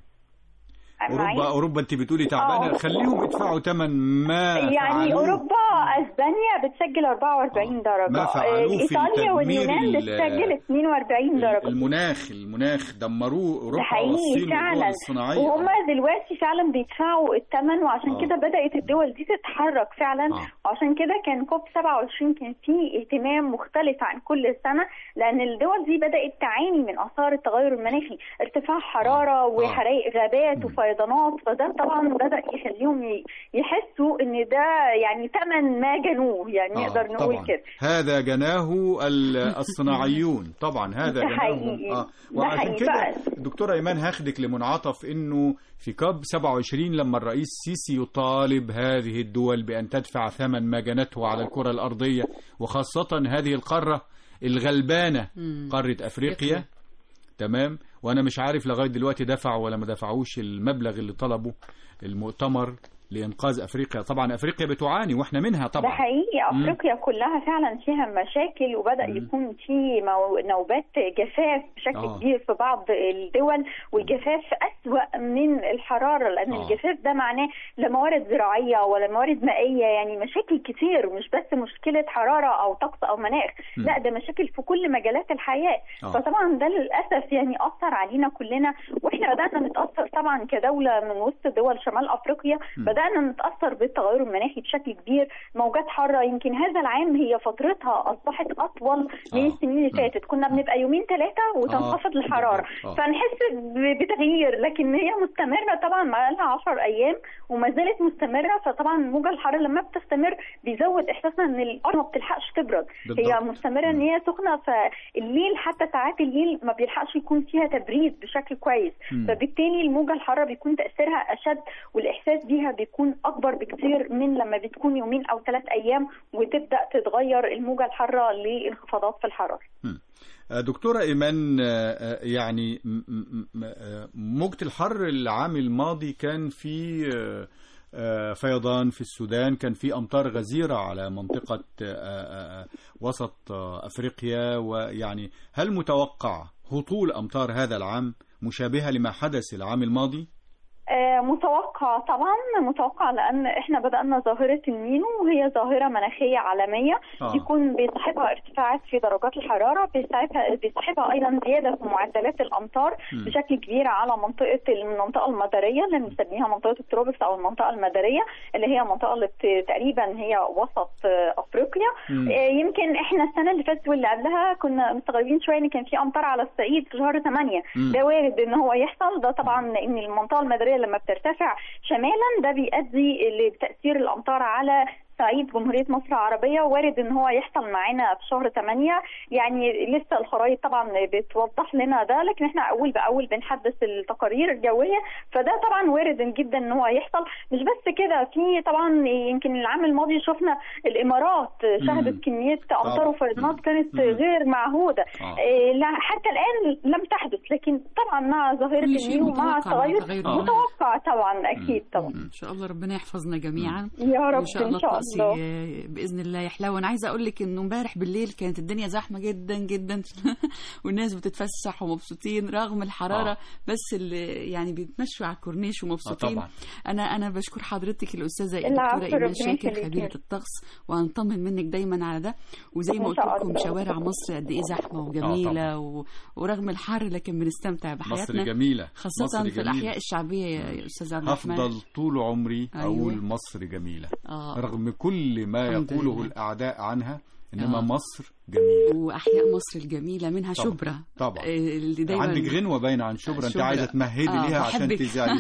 معايا؟ اوروبا اوروبا انت بتقولي تعبانه آه. خليهم يدفعوا ثمن ما يعني فعلوه. اوروبا اسبانيا بتسجل 44 درجه ما فعلوه في ايطاليا تدمير واليونان ال- بتسجل 42 درجه المناخ المناخ دمروه ده اوروبا حقيقي والصين والدول فعلا الصناعيه وهم دلوقتي فعلا بيدفعوا الثمن وعشان آه. كده بدات الدول دي تتحرك فعلا آه. وعشان كده كان كوب 27 كان فيه اهتمام مختلف عن كل سنه لان الدول دي بدات تعاني من اثار التغير المناخي ارتفاع حراره وحرائق غابات وفيضانات فده طبعا بدا يخليهم ي- يحسوا ان ده يعني ثمن ما جنوه يعني آه، نقدر نقول طبعا كده هذا جناه ال- الصناعيون طبعا هذا ده جناهم حقيقي. اه ده وعشان حقيقي كده بقى. دكتوره ايمان هاخدك لمنعطف انه في كاب 27 لما الرئيس السيسي يطالب هذه الدول بان تدفع ثمن ما جنته على الكره الارضيه وخاصه هذه القاره الغلبانه مم. قاره افريقيا تمام وانا مش عارف لغايه دلوقتي دفعوا ولا ما دفعوش المبلغ اللي طلبه المؤتمر لانقاذ افريقيا طبعا افريقيا بتعاني واحنا منها ده طبعا حقيقي مم. افريقيا كلها فعلا فيها مشاكل وبدا مم. يكون في مو... نوبات جفاف بشكل آه. كبير في بعض الدول والجفاف اسوا من الحراره لان آه. الجفاف ده معناه لا موارد زراعيه ولا موارد مائيه يعني مشاكل كتير مش بس مشكله حراره او طقس او مناخ مم. لا ده مشاكل في كل مجالات الحياه آه. فطبعا ده للاسف يعني اثر علينا كلنا واحنا بدانا نتاثر طبعا كدوله من وسط دول شمال افريقيا مم. بدانا نتاثر بالتغير المناخي بشكل كبير موجات حاره يمكن هذا العام هي فترتها اصبحت اطول من آه. السنين اللي مم. فاتت كنا بنبقى يومين ثلاثه وتنخفض آه. الحراره آه. فنحس ب- بتغيير لكن هي مستمره طبعا ما لها 10 ايام وما زالت مستمره فطبعا موجه الحراره لما بتستمر بيزود احساسنا ان الارض ما بتلحقش تبرد هي بالضبط. مستمره ان هي سخنه فالليل حتى ساعات الليل ما بيلحقش يكون فيها تبريد بشكل كويس مم. فبالتالي الموجه الحاره بيكون تاثيرها اشد والاحساس بيها بيكون اكبر بكثير من لما بتكون يومين او ثلاث ايام وتبدا تتغير الموجه الحاره لانخفاضات في الحراره مم. آه، دكتورة إيمان آه، آه، يعني م- م- م- آه، موجة الحر العام الماضي كان في آه، آه، فيضان في السودان كان في أمطار غزيرة على منطقة آه، آه، آه، وسط آه، أفريقيا ويعني هل متوقع هطول أمطار هذا العام مشابهة لما حدث العام الماضي؟ آه، متوقع طبعا متوقع لان احنا بدانا ظاهره النينو وهي ظاهره مناخيه عالميه آه. بيكون بيصاحبها ارتفاعات في درجات الحراره بيصاحبها بيصاحبها ايضا زياده في معدلات الامطار مم. بشكل كبير على منطقه المنطقه المداريه اللي بنسميها منطقه التروبكس او المنطقه المداريه اللي هي المنطقه اللي بت- تقريبا هي وسط آه، افريقيا مم. آه، يمكن احنا السنه اللي فاتت واللي قبلها كنا مستغربين شويه ان كان في امطار على الصعيد في شهر 8 مم. ده وارد ان هو يحصل ده طبعا ان المنطقه المداريه لما بترتفع شمالا ده بيؤدي لتاثير الامطار على صعيد جمهوريه مصر العربيه وارد ان هو يحصل معانا في شهر 8 يعني لسه الخرائط طبعا بتوضح لنا ده لكن احنا اول باول بنحدث التقارير الجويه فده طبعا وارد جدا ان هو يحصل مش بس كده في طبعا يمكن العام الماضي شفنا الامارات شهدت كميه امطار طبعاً. وفيضانات كانت مم. غير معهوده آه. إيه، لا حتى الان لم تحدث لكن طبعا مع ظاهره كل شيء النيل ومع متوقع مع التغير تغير المناخ. متوقع طبعا اكيد طبعا ان شاء الله ربنا يحفظنا جميعا يا رب وان شاء الله ان شاء الطقس الله ي- باذن الله يحلى وانا عايزه اقول لك انه امبارح بالليل كانت الدنيا زحمه جدا جدا والناس بتتفسح ومبسوطين رغم الحراره آه. بس اللي يعني بيتمشوا على الكورنيش ومبسوطين طبعا. انا انا بشكر حضرتك الاستاذه العفو، الدكتوره ايمان ربنا شاكر يخليكي. خبيره الطقس وهنطمن منك دايما على ده وزي ما إن قلت شاء لكم الله. شوارع مصر قد ايه زحمه وجميله و... ورغم الحر لكن بنستمتع مصر بحياتنا جميلة خاصة مصر في جميلة. الأحياء الشعبية يا يا أستاذ عبد الرحمن هفضل طول عمري أيوة. أقول مصر جميلة آه. رغم كل ما الحمد يقوله لله. الأعداء عنها إنما آه. مصر جميلة وأحياء مصر الجميلة منها طبعا. شبرا طبعا. آه، اللي دايما عندك غنوة باينة عن شبرا أنت شبرا. عايزة تمهدي آه، ليها عشان بحبك. تزعلي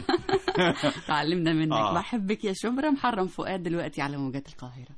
تعلمنا منك آه. بحبك يا شبرا محرم فؤاد دلوقتي على موجات القاهرة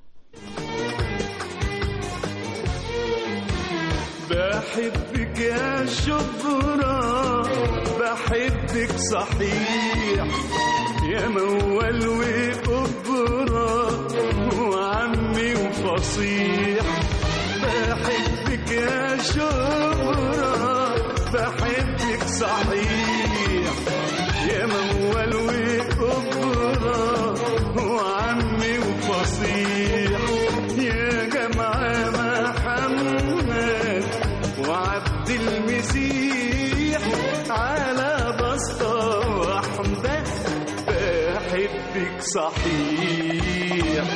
بحبك يا شبرا بحبك بحبك صحيح يا موال وقبرة وعمي وفصيح بحبك يا شهرة بحبك صحيح يا موال وقبرة وعمي وفصيح يا جماعة محمد وعبد المسيح على بسطة واحدة بحبك صحيح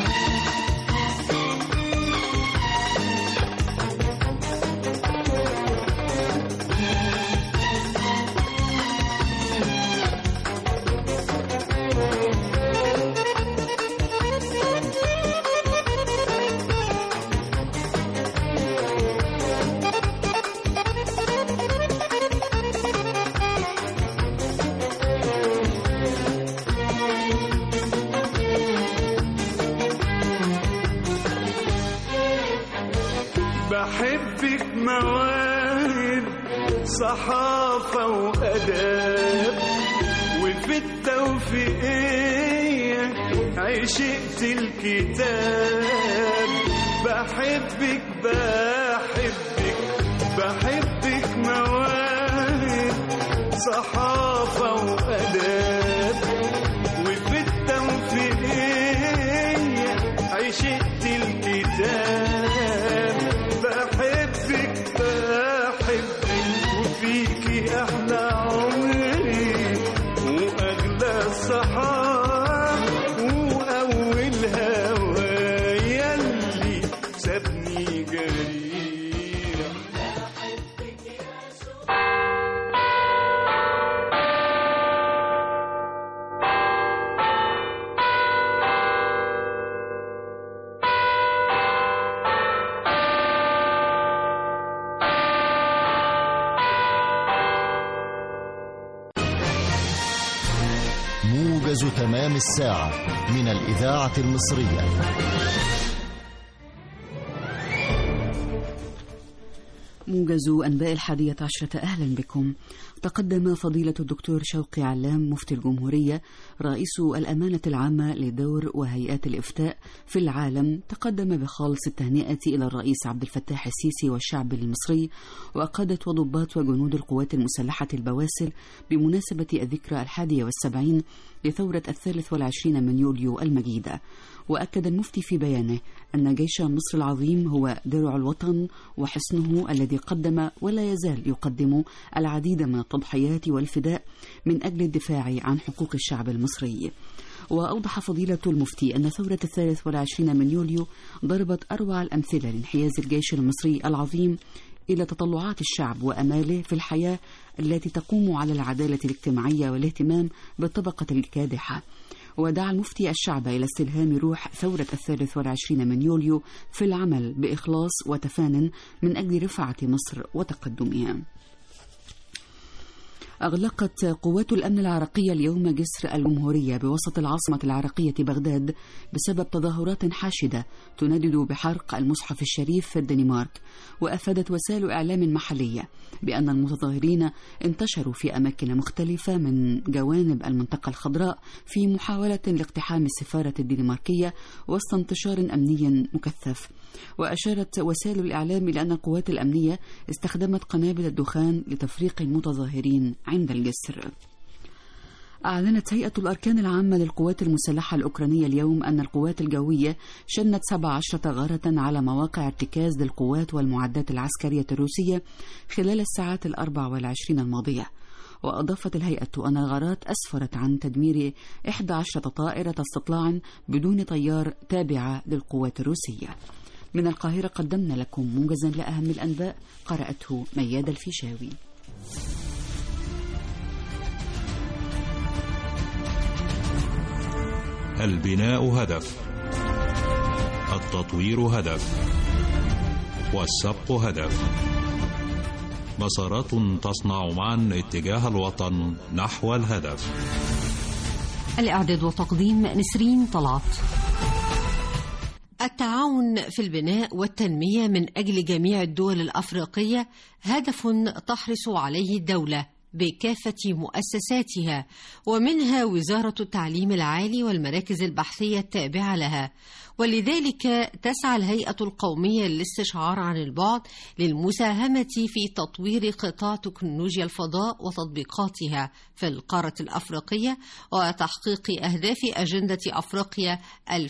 بحبك مواهب صحافة وأداب وفي التوفيقية عشقت الكتاب بحبك بحبك بحبك مواهب صحافة وأداب وفي التوفيقية عشقت الكتاب بحبك بحبك وفيكي أحلى عمري وأغلى الصحاب وأول هوايا اللي سابني جريح موجز تمام الساعة من الإذاعة المصرية موجز أنباء الحادية عشرة أهلا بكم تقدم فضيلة الدكتور شوقي علام مفتي الجمهورية رئيس الأمانة العامة لدور وهيئات الإفتاء في العالم تقدم بخالص التهنئة إلى الرئيس عبد الفتاح السيسي والشعب المصري وقادة وضباط وجنود القوات المسلحة البواسل بمناسبة الذكرى الحادية والسبعين لثورة الثالث والعشرين من يوليو المجيدة وأكد المفتي في بيانه أن جيش مصر العظيم هو درع الوطن وحصنه الذي قدم ولا يزال يقدم العديد من التضحيات والفداء من أجل الدفاع عن حقوق الشعب المصري وأوضح فضيلة المفتي أن ثورة الثالث والعشرين من يوليو ضربت أروع الأمثلة لانحياز الجيش المصري العظيم إلى تطلعات الشعب وأماله في الحياة التي تقوم على العدالة الاجتماعية والاهتمام بالطبقة الكادحة ودعا المفتي الشعب إلى استلهام روح ثورة الثالث والعشرين من يوليو في العمل بإخلاص وتفان من أجل رفعة مصر وتقدمها أغلقت قوات الأمن العراقية اليوم جسر الجمهورية بوسط العاصمة العراقية بغداد بسبب تظاهرات حاشدة تندد بحرق المصحف الشريف في الدنمارك وأفادت وسائل إعلام محلية بأن المتظاهرين انتشروا في أماكن مختلفة من جوانب المنطقة الخضراء في محاولة لاقتحام السفارة الدنماركية وسط انتشار أمني مكثف وأشارت وسائل الإعلام إلى أن القوات الأمنية استخدمت قنابل الدخان لتفريق المتظاهرين عند الجسر أعلنت هيئة الأركان العامة للقوات المسلحة الأوكرانية اليوم أن القوات الجوية شنت 17 غارة على مواقع ارتكاز للقوات والمعدات العسكرية الروسية خلال الساعات الأربع والعشرين الماضية وأضافت الهيئة أن الغارات أسفرت عن تدمير 11 طائرة استطلاع بدون طيار تابعة للقوات الروسية من القاهرة قدمنا لكم موجزا لأهم الأنباء قرأته مياد الفيشاوي البناء هدف التطوير هدف والسبق هدف مسارات تصنع معا اتجاه الوطن نحو الهدف الإعداد وتقديم نسرين طلعت التعاون في البناء والتنمية من أجل جميع الدول الأفريقية هدف تحرص عليه الدولة بكافة مؤسساتها ومنها وزارة التعليم العالي والمراكز البحثية التابعة لها ولذلك تسعى الهيئة القومية للاستشعار عن البعد للمساهمة في تطوير قطاع تكنولوجيا الفضاء وتطبيقاتها في القارة الأفريقية وتحقيق أهداف أجندة أفريقيا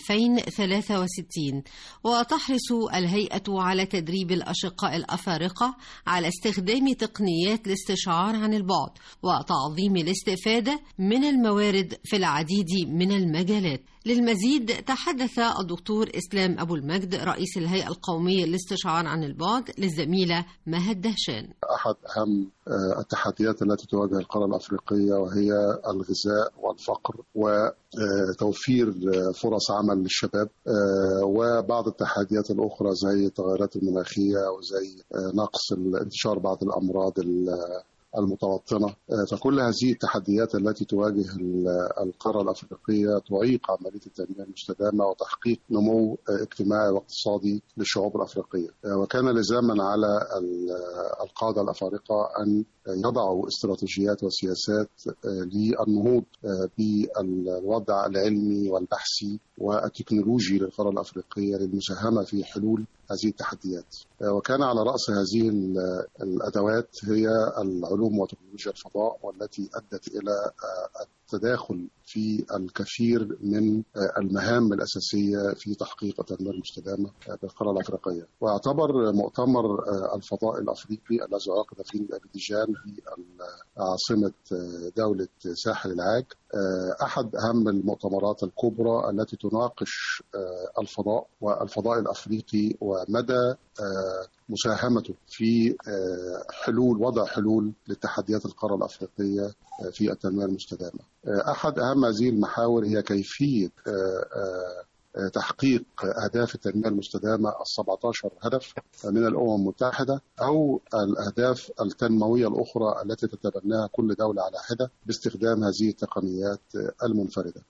2063 وتحرص الهيئة على تدريب الأشقاء الأفارقة على استخدام تقنيات الاستشعار عن البعد وتعظيم الاستفادة من الموارد في العديد من المجالات للمزيد تحدث الدكتور إسلام أبو المجد رئيس الهيئة القومية للاستشعار عن البعد للزميلة مهد دهشان أحد أهم آه، التحديات التي تواجه القارة الأفريقية وهي الغذاء والفقر وتوفير فرص عمل للشباب آه، وبعض التحديات الأخرى زي التغيرات المناخية وزي آه، نقص انتشار بعض الأمراض ال- المتوطنة آه، فكل هذه التحديات التي تواجه ال- القارة الأفريقية تعيق عملية التنمية المستدامة وتحقيق نمو آه، اجتماعي واقتصادي للشعوب الأفريقية آه، وكان لزاما على ال- القادة الأفارقة أن يضعوا استراتيجيات وسياسات آه، للنهوض آه، بالوضع العلمي والبحثي والتكنولوجي للقارة الأفريقية للمساهمة في حلول هذه التحديات آه، وكان على رأس هذه ال- الأدوات هي العلوم وتكنولوجيا الفضاء والتي أدت إلى آه، التداخل في الكثير من آه، المهام الأساسية في تحقيق التنمية المستدامة آه، بالقارة الأفريقية ويعتبر مؤتمر آه، الفضاء الأفريقي الذي عقد في أبيجان في عاصمة آه، دولة ساحل العاج آه، أحد أهم المؤتمرات الكبرى التي تناقش آه، الفضاء والفضاء الأفريقي ومدى آه، مساهمته في آه، حلول وضع حلول لتحديات القارة الأفريقية آه، في التنمية المستدامة آه، أحد أهم هذه المحاور هي كيفية آه، آه، آه، تحقيق أهداف التنمية المستدامة ال 17 هدف من الأمم المتحدة أو الأهداف التنموية الأخرى التي تتبناها كل دولة على حدة باستخدام هذه التقنيات آه، المنفردة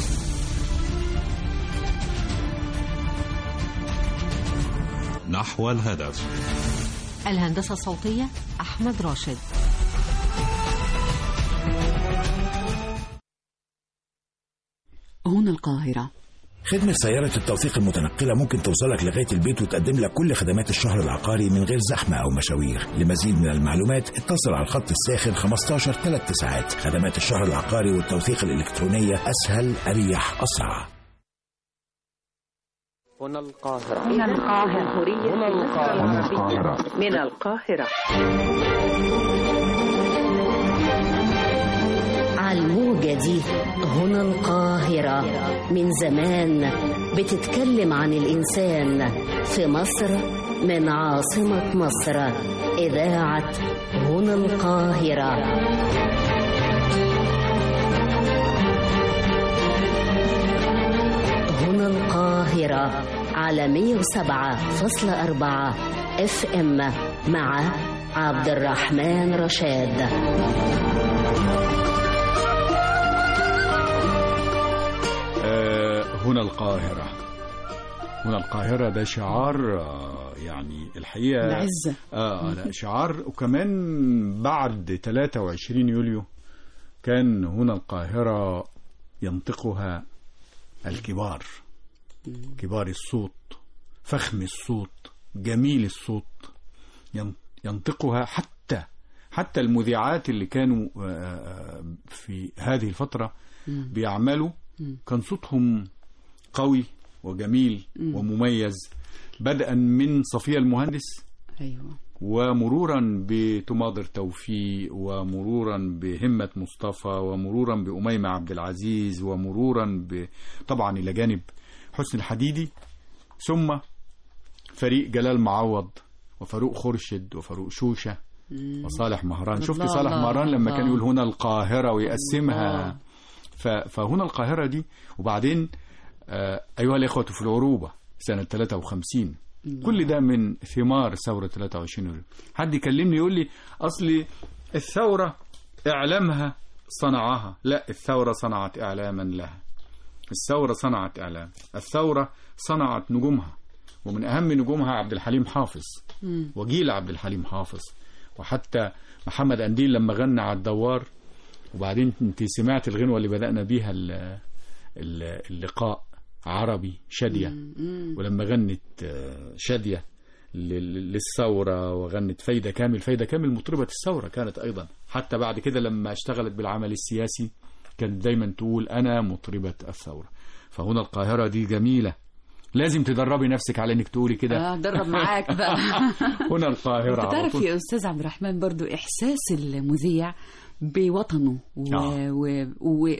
نحو الهدف الهندسة الصوتية أحمد راشد هنا القاهرة خدمة سيارة التوثيق المتنقلة ممكن توصلك لغاية البيت وتقدم لك كل خدمات الشهر العقاري من غير زحمة أو مشاوير لمزيد من المعلومات اتصل على الخط الساخن 15 3 ساعات خدمات الشهر العقاري والتوثيق الإلكترونية أسهل أريح أسرع هنا القاهرة هنا القاهرة هنا القاهرة من القاهرة على الموجة دي هنا القاهرة من زمان بتتكلم عن الإنسان في مصر من عاصمة مصر إذاعة هنا القاهرة هنا القاهرة على 107.4 اف ام مع عبد الرحمن رشاد آه، هنا القاهرة هنا القاهرة ده شعار آه، يعني الحقيقة العزة. آه لا شعار وكمان بعد 23 يوليو كان هنا القاهرة ينطقها الكبار كبار الصوت فخم الصوت جميل الصوت ين- ينطقها حتى حتى المذيعات اللي كانوا آه، آه، في هذه الفترة بيعملوا كان صوتهم قوي وجميل مم. ومميز بدءا من صفية المهندس أيوة ومرورا بتماضر توفيق ومرورا بهمة مصطفى ومرورا بأميمة عبد العزيز ومرورا ب... طبعا إلى جانب حسن الحديدي ثم فريق جلال معوض وفاروق خورشد وفاروق شوشة وصالح مهران شفت الله صالح الله مهران لما الله. كان يقول هنا القاهرة ويقسمها الله. ف... فهنا القاهرة دي وبعدين آه أيها الإخوة في العروبة سنة 53 كل ده من ثمار ثورة 23 يوليو حد يكلمني يقول لي أصلي الثورة إعلامها صنعها لا الثورة صنعت إعلاما لها الثورة صنعت إعلام الثورة صنعت نجومها ومن أهم نجومها عبد الحليم حافظ مم. وجيل عبد الحليم حافظ وحتى محمد أنديل لما غنى على الدوار وبعدين انت سمعت الغنوة اللي بدأنا بيها ال- ال- اللقاء عربي شادية ولما غنت آه، شادية لل- للثورة وغنت فايدة كامل فايدة كامل مطربة الثورة كانت أيضا حتى بعد كده لما اشتغلت بالعمل السياسي كانت دايما تقول أنا مطربة الثورة فهنا القاهرة دي جميلة لازم تدربي نفسك على انك تقولي كده اه درب معاك بقى هنا القاهرة انت على تعرف طول يا استاذ عبد الرحمن برضو احساس المذيع بوطنه و... آه. و... و...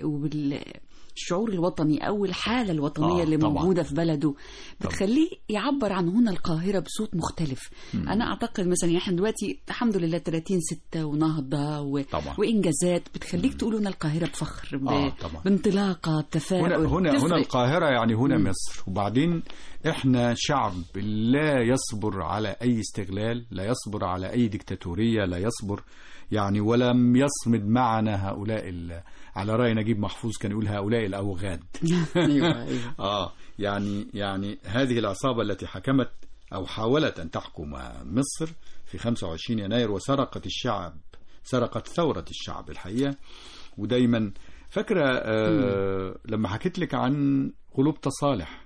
وبالشعور الوطني او الحاله الوطنيه آه، اللي طبعاً. موجوده في بلده بتخليه يعبر عن هنا القاهره بصوت مختلف مم. انا اعتقد مثلا يعني احنا دلوقتي الحمد لله 30 6 ونهضه و... طبعاً. وانجازات بتخليك تقول هنا القاهره بفخر ب... آه، طبعاً. بانطلاقه بتفاؤل هنا هنا تفرق. هنا القاهرة يعني هنا مم. مصر وبعدين احنا شعب لا يصبر على اي استغلال لا يصبر على اي ديكتاتورية لا يصبر يعني ولم يصمد معنا هؤلاء ال- على رأي نجيب محفوظ كان يقول هؤلاء الأوغاد ايوه ايوه اه يعني يعني هذه العصابة التي حكمت أو حاولت أن تحكم مصر في 25 يناير وسرقت الشعب سرقت ثورة الشعب الحقيقة ودايما فاكرة آه لما حكيت لك عن قلوب تصالح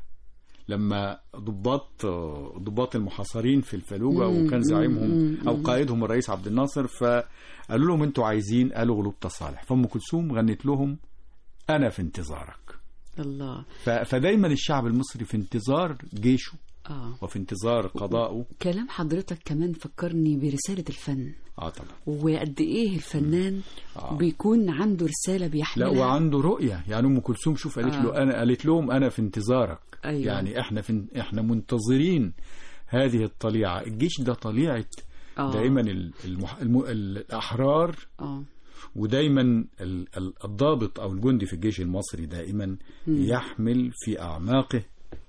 لما ضباط آه، ضباط المحاصرين في الفلوجة مم، وكان مم، زعيمهم مم، أو مم. قائدهم الرئيس عبد الناصر فقالوا لهم انتوا عايزين قالوا قلوب تصالح فأم كلثوم غنت لهم أنا في انتظارك الله ف- فدايما الشعب المصري في انتظار جيشه اه وفي انتظار قضائه كلام حضرتك كمان فكرني برساله الفن اه طبعا وقد ايه الفنان آه. بيكون عنده رساله لا بيحملها وعنده رؤية يعني ام كلثوم شوف قالت آه. له انا قالت لهم انا في انتظارك أيوة. يعني احنا في احنا منتظرين هذه الطليعة الجيش ده طليعة آه. دائما ال- المح... الم... الاحرار اه ودايما ال- ال- الضابط او الجندي في الجيش المصري دائما مم. يحمل في اعماقه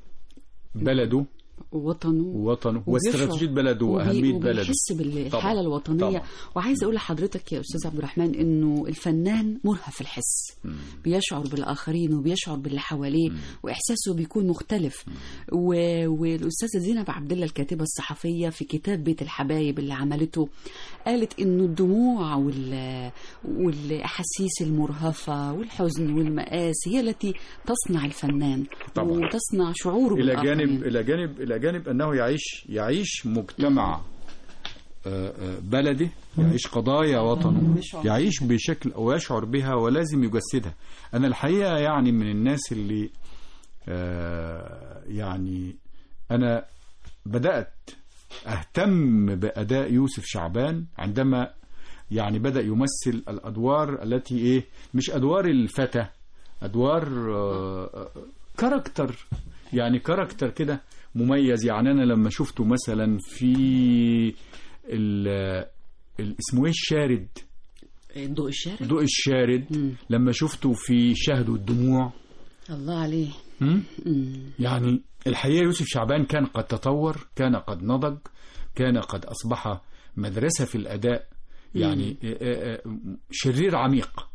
بلده وطنه ووطنه وبيشعر- واستراتيجية بلده وبي- واهمية بلده وبيحس بالحاله طبعاً. الوطنيه طبعاً. وعايزه اقول لحضرتك يا استاذ عبد الرحمن انه الفنان مرهف الحس بيشعر بالاخرين وبيشعر باللي حواليه واحساسه بيكون مختلف و... والاستاذه زينب عبد الله الكاتبه الصحفيه في كتاب بيت الحبايب اللي عملته قالت انه الدموع وال... والاحاسيس المرهفه والحزن والمآسي هي التي تصنع الفنان طبعاً. وتصنع شعوره الى بالآخرين. جانب الى جانب الى جانب انه يعيش يعيش مجتمع آه، آه، بلده يعيش قضايا وطنه بيشعر. يعيش بشكل او يشعر بها ولازم يجسدها انا الحقيقه يعني من الناس اللي آه، يعني انا بدات اهتم باداء يوسف شعبان عندما يعني بدا يمثل الادوار التي ايه مش ادوار الفتى ادوار آه، آه، كاركتر يعني كاركتر كده مميز يعني انا لما شفته مثلا في ال ال- اسمه ايه الشارد ضوء الشارع ضوء الشارد لما شفته في شهد الدموع الله عليه م? مم. يعني الحقيقة يوسف شعبان كان قد تطور كان قد نضج كان قد أصبح مدرسة في الأداء يعني آه، آه، آه، شرير عميق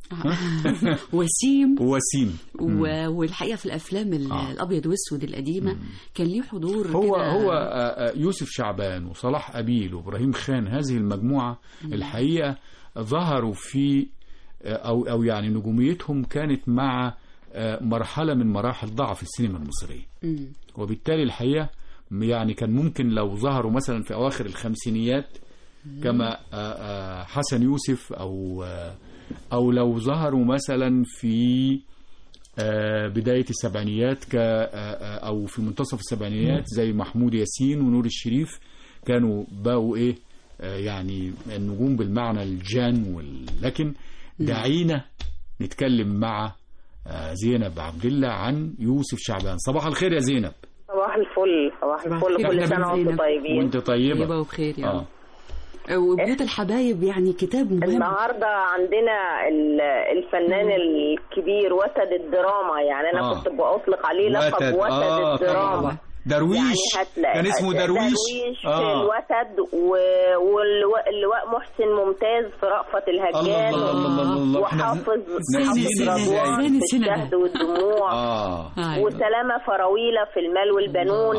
وسيم وسيم و... والحقيقه في الافلام ال- آه. الابيض والاسود القديمه كان ليه حضور هو كده هو آه، آه، يوسف شعبان وصلاح أبيل وإبراهيم خان هذه المجموعة الحقيقة ظهروا في آه، أو أو يعني نجوميتهم كانت مع آه، مرحلة من مراحل ضعف السينما المصرية مم. وبالتالي الحقيقة يعني كان ممكن لو ظهروا مثلا في أواخر الخمسينيات كما آه، آه، حسن يوسف أو آه، أو لو ظهروا مثلا في آه، بداية السبعينيات ك آه، آه، أو في منتصف السبعينيات زي محمود ياسين ونور الشريف كانوا بقوا إيه آه، يعني النجوم بالمعنى الجان وال... لكن دعينا نتكلم مع آه، زينب عبد الله عن يوسف شعبان صباح الخير يا زينب صباح الفل صباح الفل إحنا كل سنة بنزينب. وانتم طيبين وانت طيبة طيبه وبخير يا آه. رب وبيوت الحبايب يعني كتاب مهم النهارده عندنا ال- الفنان الكبير وتد الدراما يعني انا آه. كنت بأطلق عليه لقب وتد. وتد آه، الدراما طبعاً. درويش يعني هتلاقي كان اسمه درويش درويش في آه. الوتد و- واللواء اللواء محسن ممتاز في رأفت الهجان الله الله الله الله الله. إحنا وحافظ ناسيين حافظ إزاي؟ رضوان فين في السنة ده؟ الشهد والدموع اه وسلامة فراويلة في المال والبنون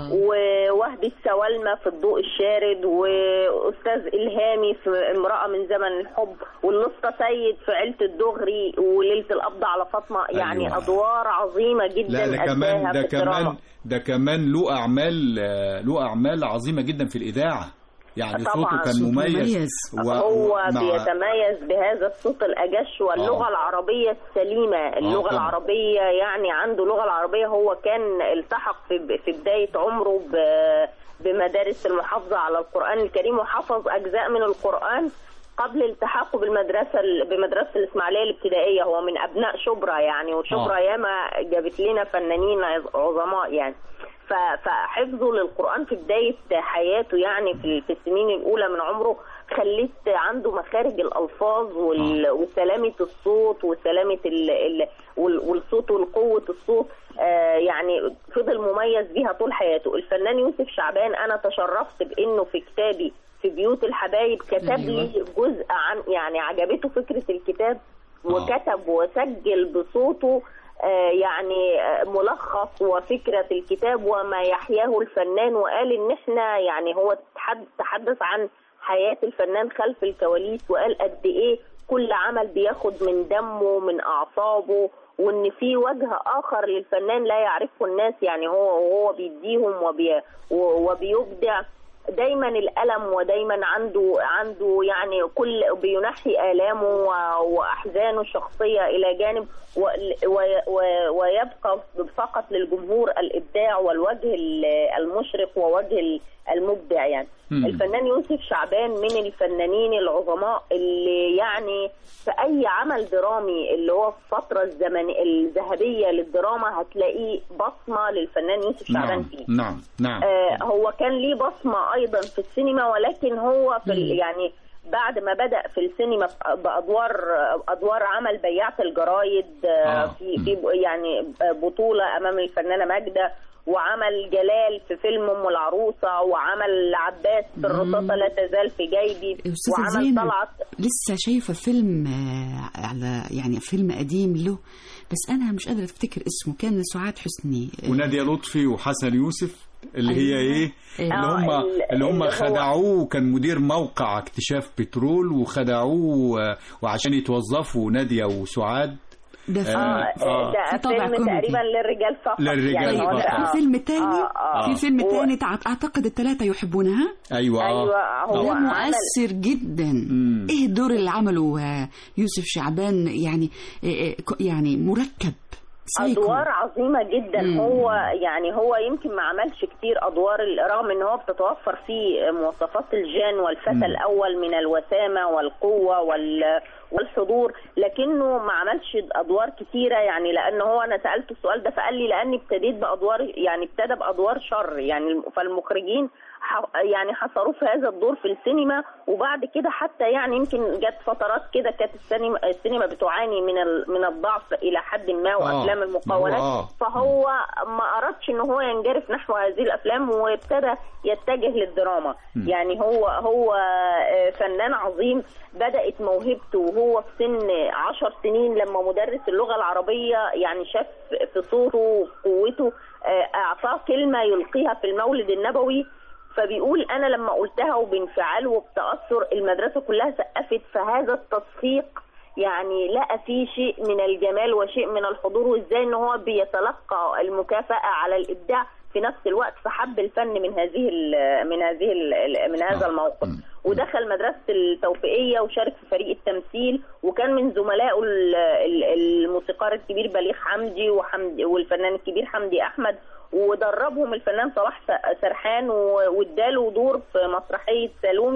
ووهبي السوالمة في الضوء الشارد وأستاذ إلهامي في امرأة من زمن الحب والنصة سيد في عيلة الدغري وليلة القبض على فاطمة يعني أيوة. أدوار عظيمة جدا لا ده كمان أداها ده في الدراما. كمان ده كمان له اعمال آه، له اعمال عظيمه جدا في الاذاعه يعني طبعاً. صوته كان صوته مميز و- هو ومع- بيتميز بهذا الصوت الأجش واللغة آه. العربية السليمة اللغة طبعاً. العربية يعني عنده لغة العربية هو كان التحق في في بداية عمره ب- بمدارس المحافظة على القرآن الكريم وحفظ أجزاء من القرآن قبل التحاقه بالمدرسة بمدرسة الإسماعيلية الابتدائية هو من أبناء شبرا يعني وشبرا آه. ياما جابت لنا فنانين عظ- عظماء يعني ف- فحفظه للقرآن في بداية حياته يعني في في السنين الأولى من عمره خليت عنده مخارج الألفاظ وال- وسلامة الصوت وسلامة ال... ال... وال- والصوت وقوة الصوت آه يعني فضل مميز بيها طول حياته الفنان يوسف شعبان أنا تشرفت بأنه في كتابي في بيوت الحبايب كتب لي جزء عن يعني عجبته فكرة الكتاب وكتب وسجل بصوته آه، يعني آه، ملخص وفكرة الكتاب وما يحياه الفنان وقال ان احنا يعني هو تحد- تحدث عن حياة الفنان خلف الكواليس وقال قد ايه كل عمل بياخد من دمه من اعصابه وان في وجه اخر للفنان لا يعرفه الناس يعني هو وهو بيديهم وبي و- وبيبدع دايما الالم ودايما عنده عنده يعني كل بينحي الامه و- واحزانه الشخصيه الى جانب و- و- و- ويبقى فقط للجمهور الابداع والوجه ال- المشرق ووجه ال- المبدع يعني مم. الفنان يوسف شعبان من الفنانين العظماء اللي يعني في اي عمل درامي اللي هو في الفتره الزمن الذهبيه للدراما هتلاقيه بصمه للفنان يوسف شعبان نعم فيه نعم نعم آه هو كان ليه بصمة أيضا في السينما ولكن هو في ال- يعني بعد ما بدأ في السينما بأدوار أدوار عمل بياعة الجرايد آه آه. في في يعني بطولة أمام الفنانة ماجدة وعمل جلال في فيلم أم العروسة وعمل عباس في الرصاصة لا تزال في جيبي أستاذة وعمل زينب طلعت لسه شايفة فيلم آه، على يعني فيلم قديم له بس أنا مش قادرة أفتكر اسمه كان سعاد حسني ونادية لطفي وحسن يوسف اللي هي أيوة. ايه اللي آه، هم ال- اللي هم اللي هو- خدعوه كان مدير موقع اكتشاف بترول وخدعوه آه، وعشان يتوظفوا نادية وسعاد ده آه، آه. ده فيلم تقريبا للرجال فقط للرجال يعني هو ده- فقط. آه. في فيلم تاني آه، آه. في فيلم و- تاني تع- أعتقد الثلاثة يحبونها ايوه آه. أيوة، هو ده عمل- مؤثر جدا ايه الدور اللي عمله آه، يوسف شعبان يعني آه، آه، ك- يعني مركب سايكو. ادوار عظيمه جدا مم. هو يعني هو يمكن ما عملش كتير ادوار ال- رغم ان هو بتتوفر فيه مواصفات الجان والفتى مم. الاول من الوسامه والقوه وال والحضور لكنه ما عملش ادوار كتيره يعني لان هو انا سالته السؤال ده فقال لي لاني ابتديت بادوار يعني ابتدى بادوار شر يعني الم- فالمخرجين ح- يعني حصروه في هذا الدور في السينما وبعد كده حتى يعني يمكن جت فترات كده كانت السينما السينما بتعاني من ال- من الضعف الى حد ما وافلام المقاولات آه. فهو ما أردش إن هو ينجرف نحو هذه الأفلام وابتدى يتجه للدراما م. يعني هو هو آه، فنان عظيم بدأت موهبته وهو في سن عشر سنين لما مدرس اللغة العربية يعني شاف في صوته وقوته آه، أعطاه كلمة يلقيها في المولد النبوي فبيقول انا لما قلتها وبانفعال وبتاثر المدرسه كلها سقفت فهذا التصفيق يعني لقى فيه شيء من الجمال وشيء من الحضور وازاي ان هو بيتلقى المكافاه على الابداع في نفس الوقت فحب الفن من هذه ال من هذه ال من هذا الموقف ودخل مدرسه التوفيقيه وشارك في فريق التمثيل وكان من زملائه ال- ال- الموسيقار الكبير بليغ حمدي وحمدي والفنان الكبير حمدي احمد ودربهم الفنان صلاح س- سرحان و- واداله دور في مسرحيه سالومي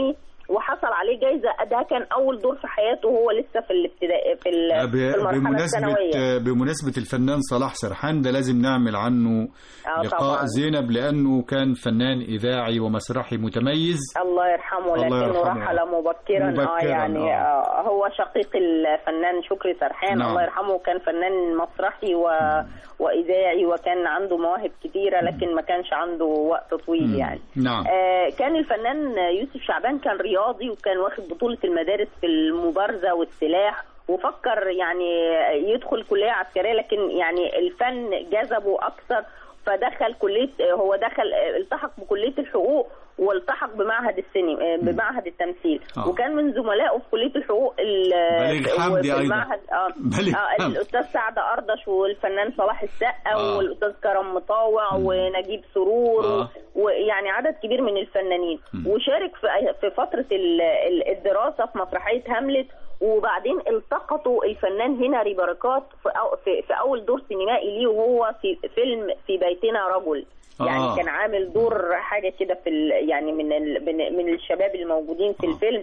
وحصل عليه جايزه ده كان اول دور في حياته وهو لسه في الابتدائي في ال- ب- في المرحله بمناسبة الثانويه بمناسبة الفنان صلاح سرحان ده لازم نعمل عنه آه لقاء طبعاً. زينب لأنه كان فنان إذاعي ومسرحي متميز الله يرحمه الله لكنه يرحمه. رحل مبكرا, اه مبكراً، يعني آه. آه هو شقيق الفنان شكري سرحان نعم. الله يرحمه كان فنان مسرحي و... واذاعي وكان عنده مواهب كثيره لكن ما كانش عنده وقت طويل يعني نعم آه، كان الفنان يوسف شعبان كان رياضي وكان واخد بطولة المدارس في المبارزة والسلاح وفكر يعني يدخل كلية عسكرية لكن يعني الفن جذبه أكثر فدخل كلية هو دخل التحق بكلية الحقوق والتحق بمعهد السينما بمعهد التمثيل آه. وكان من زملائه في كلية الحقوق ال- بليغ حمدي وفي أيضا. المعهد اه, بليغ آه حمدي. الأستاذ سعد أردش والفنان صلاح السقا آه. والأستاذ كرم مطاوع ونجيب سرور و- آه. ويعني عدد كبير من الفنانين وشارك في في فتره ال- ال- الدراسه في مسرحيه هاملت وبعدين التقطوا الفنان هنري بركات في أو- في في اول دور سينمائي ليه وهو في فيلم في بيتنا رجل يعني آه. كان عامل دور حاجه كده في ال- يعني من ال من- من الشباب الموجودين في الفيلم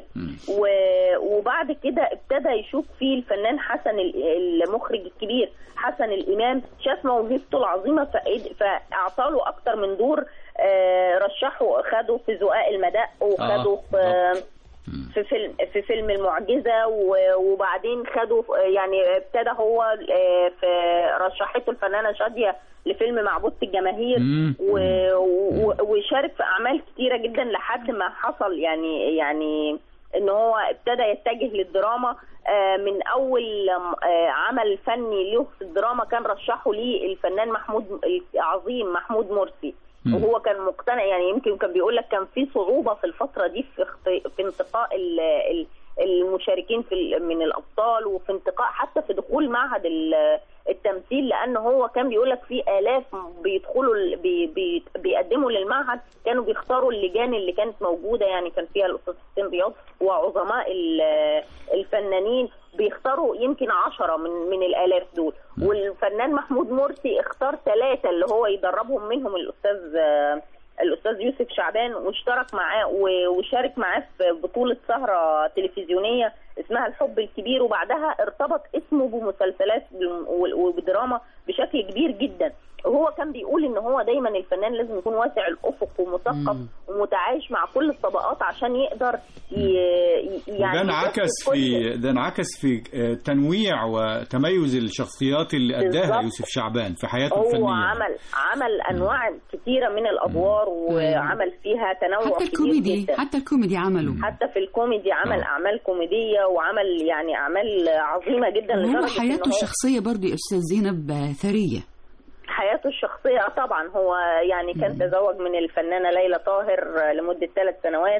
و- وبعد كده ابتدى يشوف فيه الفنان حسن ال- المخرج الكبير حسن الامام شاف موهبته العظيمه فإد- فاعطى له اكتر من دور آه، رشحه خده في زقاق المدق وخده في في فيلم في فيلم المعجزه و- وبعدين خده في- يعني ابتدى هو آه، في رشحته الفنانه شاديه لفيلم معبود الجماهير مم. و- و- وشارك في اعمال كتيره جدا لحد ما حصل يعني يعني ان هو ابتدى يتجه للدراما آه، من اول آه، عمل فني له في الدراما كان رشحه ليه الفنان محمود العظيم محمود مرسي مم. وهو كان مقتنع يعني يمكن كان بيقول لك كان في صعوبه في الفتره دي في اخت- في انتقاء ال- ال- المشاركين في ال- من الابطال وفي انتقاء حتى في دخول معهد ال- التمثيل لان هو كان بيقول لك في الاف بيدخلوا ال- بي بي بيقدموا للمعهد كانوا بيختاروا اللجان اللي كانت موجوده يعني كان فيها الاستاذ حسين رياض وعظماء ال- الفنانين بيختاروا يمكن عشرة من من الالاف دول والفنان محمود مرسي اختار ثلاثه اللي هو يدربهم منهم الاستاذ آه، الاستاذ يوسف شعبان واشترك معاه و- وشارك معاه في بطوله سهره تلفزيونيه اسمها الحب الكبير وبعدها ارتبط اسمه بمسلسلات بالم- وبدراما بشكل كبير جدا وهو كان بيقول ان هو دايما الفنان لازم يكون واسع الافق ومثقف ومتعايش مع كل الطبقات عشان يقدر ي... ي- يعني وده انعكس يجسد كل- في ده انعكس في آه، تنويع وتميز الشخصيات اللي أداها بالظبط. يوسف شعبان في حياته هو الفنية عمل عمل انواع كثيره من الادوار وعمل فيها تنوع حتى كبير الكوميدي جدا حتى الكوميدي عمله حتى في الكوميدي عمل اعمال كوميديه وعمل يعني اعمال عظيمه جدا وهو لدرجه إن حياته هو- الشخصية برضو يا أستاذ زينب آه، ثرية حياته الشخصية آه طبعا هو يعني كان تزوج من الفنانة ليلى طاهر لمدة ثلاث سنوات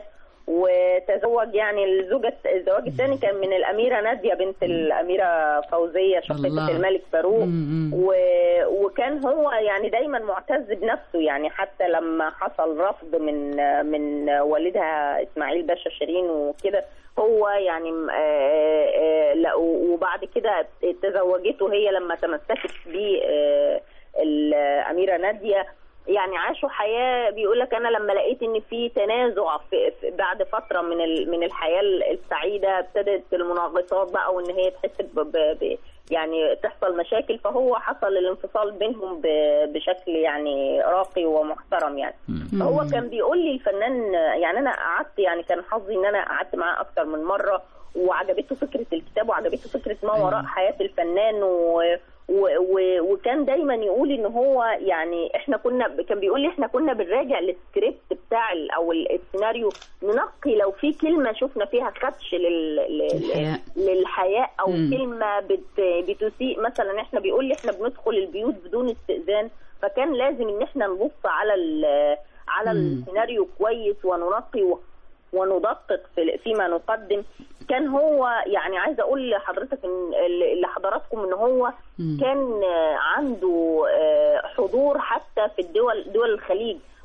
وتزوج يعني الزوجة الزواج الثاني كان من الأميرة نادية بنت الأميرة فوزية شقيقة الله. الملك فاروق مم. و... وكان هو يعني دايما معتز بنفسه يعني حتى لما حصل رفض من من والدها إسماعيل باشا شيرين وكده هو يعني م- آه، آه، لا وبعد كده تزوجته هي لما تمسكت بيه آه، الأميرة نادية يعني عاشوا حياة بيقول لك أنا لما لقيت إن في تنازع في في- بعد فترة من ال- من الحياة السعيدة ابتدت المناغصات بقى وإن هي تحس ب ب- ب- يعني تحصل مشاكل فهو حصل الانفصال بينهم ب- بشكل يعني راقي ومحترم يعني هو كان بيقول لي الفنان يعني انا قعدت يعني كان حظي ان انا قعدت معاه اكتر من مره وعجبته فكره الكتاب وعجبته فكره ما وراء حياه الفنان و و و وكان دايما يقول ان هو يعني احنا كنا كان بيقول لي احنا كنا بنراجع السكريبت بتاع ال- او ال- السيناريو ننقي لو في كلمه شفنا فيها خدش لل لل- الحياء. للحياء او مم. كلمه بت بتسيء مثلا احنا بيقول لي احنا بندخل البيوت بدون استئذان فكان لازم ان احنا نبص على ال- على مم. السيناريو كويس وننقي و- وندقق في فيما نقدم كان هو يعني عايزه اقول لحضرتك ان لحضراتكم ان هو مم. كان آه، عنده آه، حضور حتى في الدول دول الخليج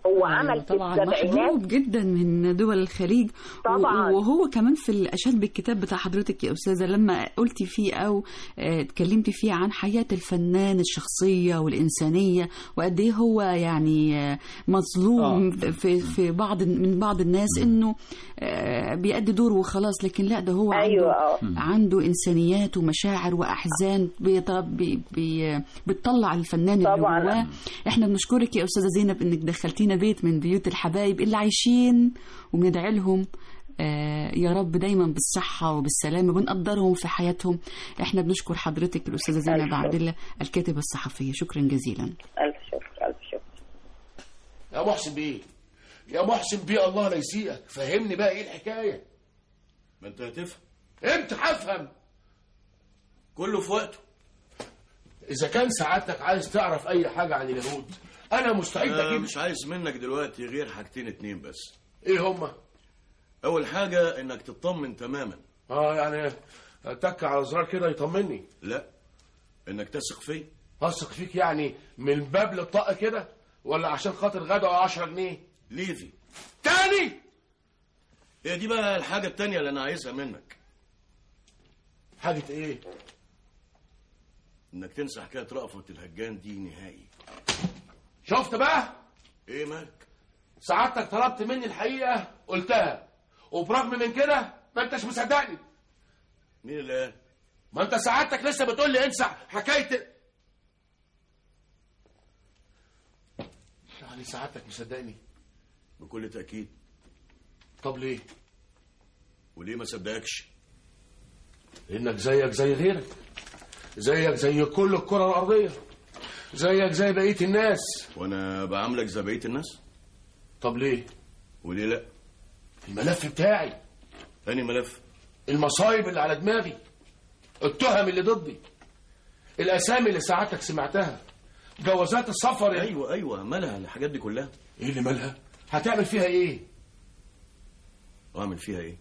هو عمل في طبعا السبعينات محبوب جدا من دول الخليج طبعاً. و- وهو كمان في الاشاد بالكتاب بتاع حضرتك يا استاذه لما قلتي فيه او آه، اتكلمتي فيه عن حياه الفنان الشخصيه والانسانيه وقد ايه هو يعني آه، مظلوم في في بعض من بعض الناس انه آه، بيأدي دور وخلاص لكن لا ده هو أيوة، عنده آه. عنده انسانيات ومشاعر واحزان بيط- بي بي بتطلع الفنان اللي طبعاً. جواه احنا بنشكرك يا استاذه زينب انك دخلتينا بيت من بيوت الحبايب اللي عايشين وبندعي لهم آه يا رب دايما بالصحة وبالسلامة بنقدرهم في حياتهم احنا بنشكر حضرتك الأستاذة زينب ألف عبد الله الكاتبة الصحفية شكرا جزيلا ألف شكر ألف شكر يا محسن بيه يا محسن بيه الله لا يسيئك فهمني بقى ايه الحكايه ما انت هتفهم امتى هفهم كله في وقته اذا كان سعادتك عايز تعرف اي حاجه عن اليهود انا مستعد انا اجيب مش عايز منك دلوقتي غير حاجتين اتنين بس ايه هما اول حاجه انك تطمن تماما اه يعني اتك على زرار كده يطمني لا انك تثق فيا اثق فيك يعني من باب للطاقه كده ولا عشان خاطر غدا 10 جنيه ليفي تاني هي دي بقى الحاجه التانيه اللي انا عايزها منك حاجه ايه انك تنسى حكايه رأفت الهجان دي نهائي شفت بقى ايه مالك سعادتك طلبت مني الحقيقه قلتها وبرغم من كده ما انتش مصدقني مين اللي قال ما انت سعادتك لسه بتقول لي انسى حكايه يعني سعادتك مصدقني بكل تاكيد طب ليه وليه ما صدقكش لانك زيك زي غيرك زيك زي كل الكره الارضيه زيك زي بقيه الناس وانا بعاملك زي بقيه الناس طب ليه وليه لا الملف بتاعي تاني ملف المصايب اللي على دماغي التهم اللي ضدي الاسامي اللي ساعتك سمعتها جوازات السفر ايوه ايوه مالها الحاجات دي كلها ايه اللي مالها هتعمل فيها ايه واعمل فيها ايه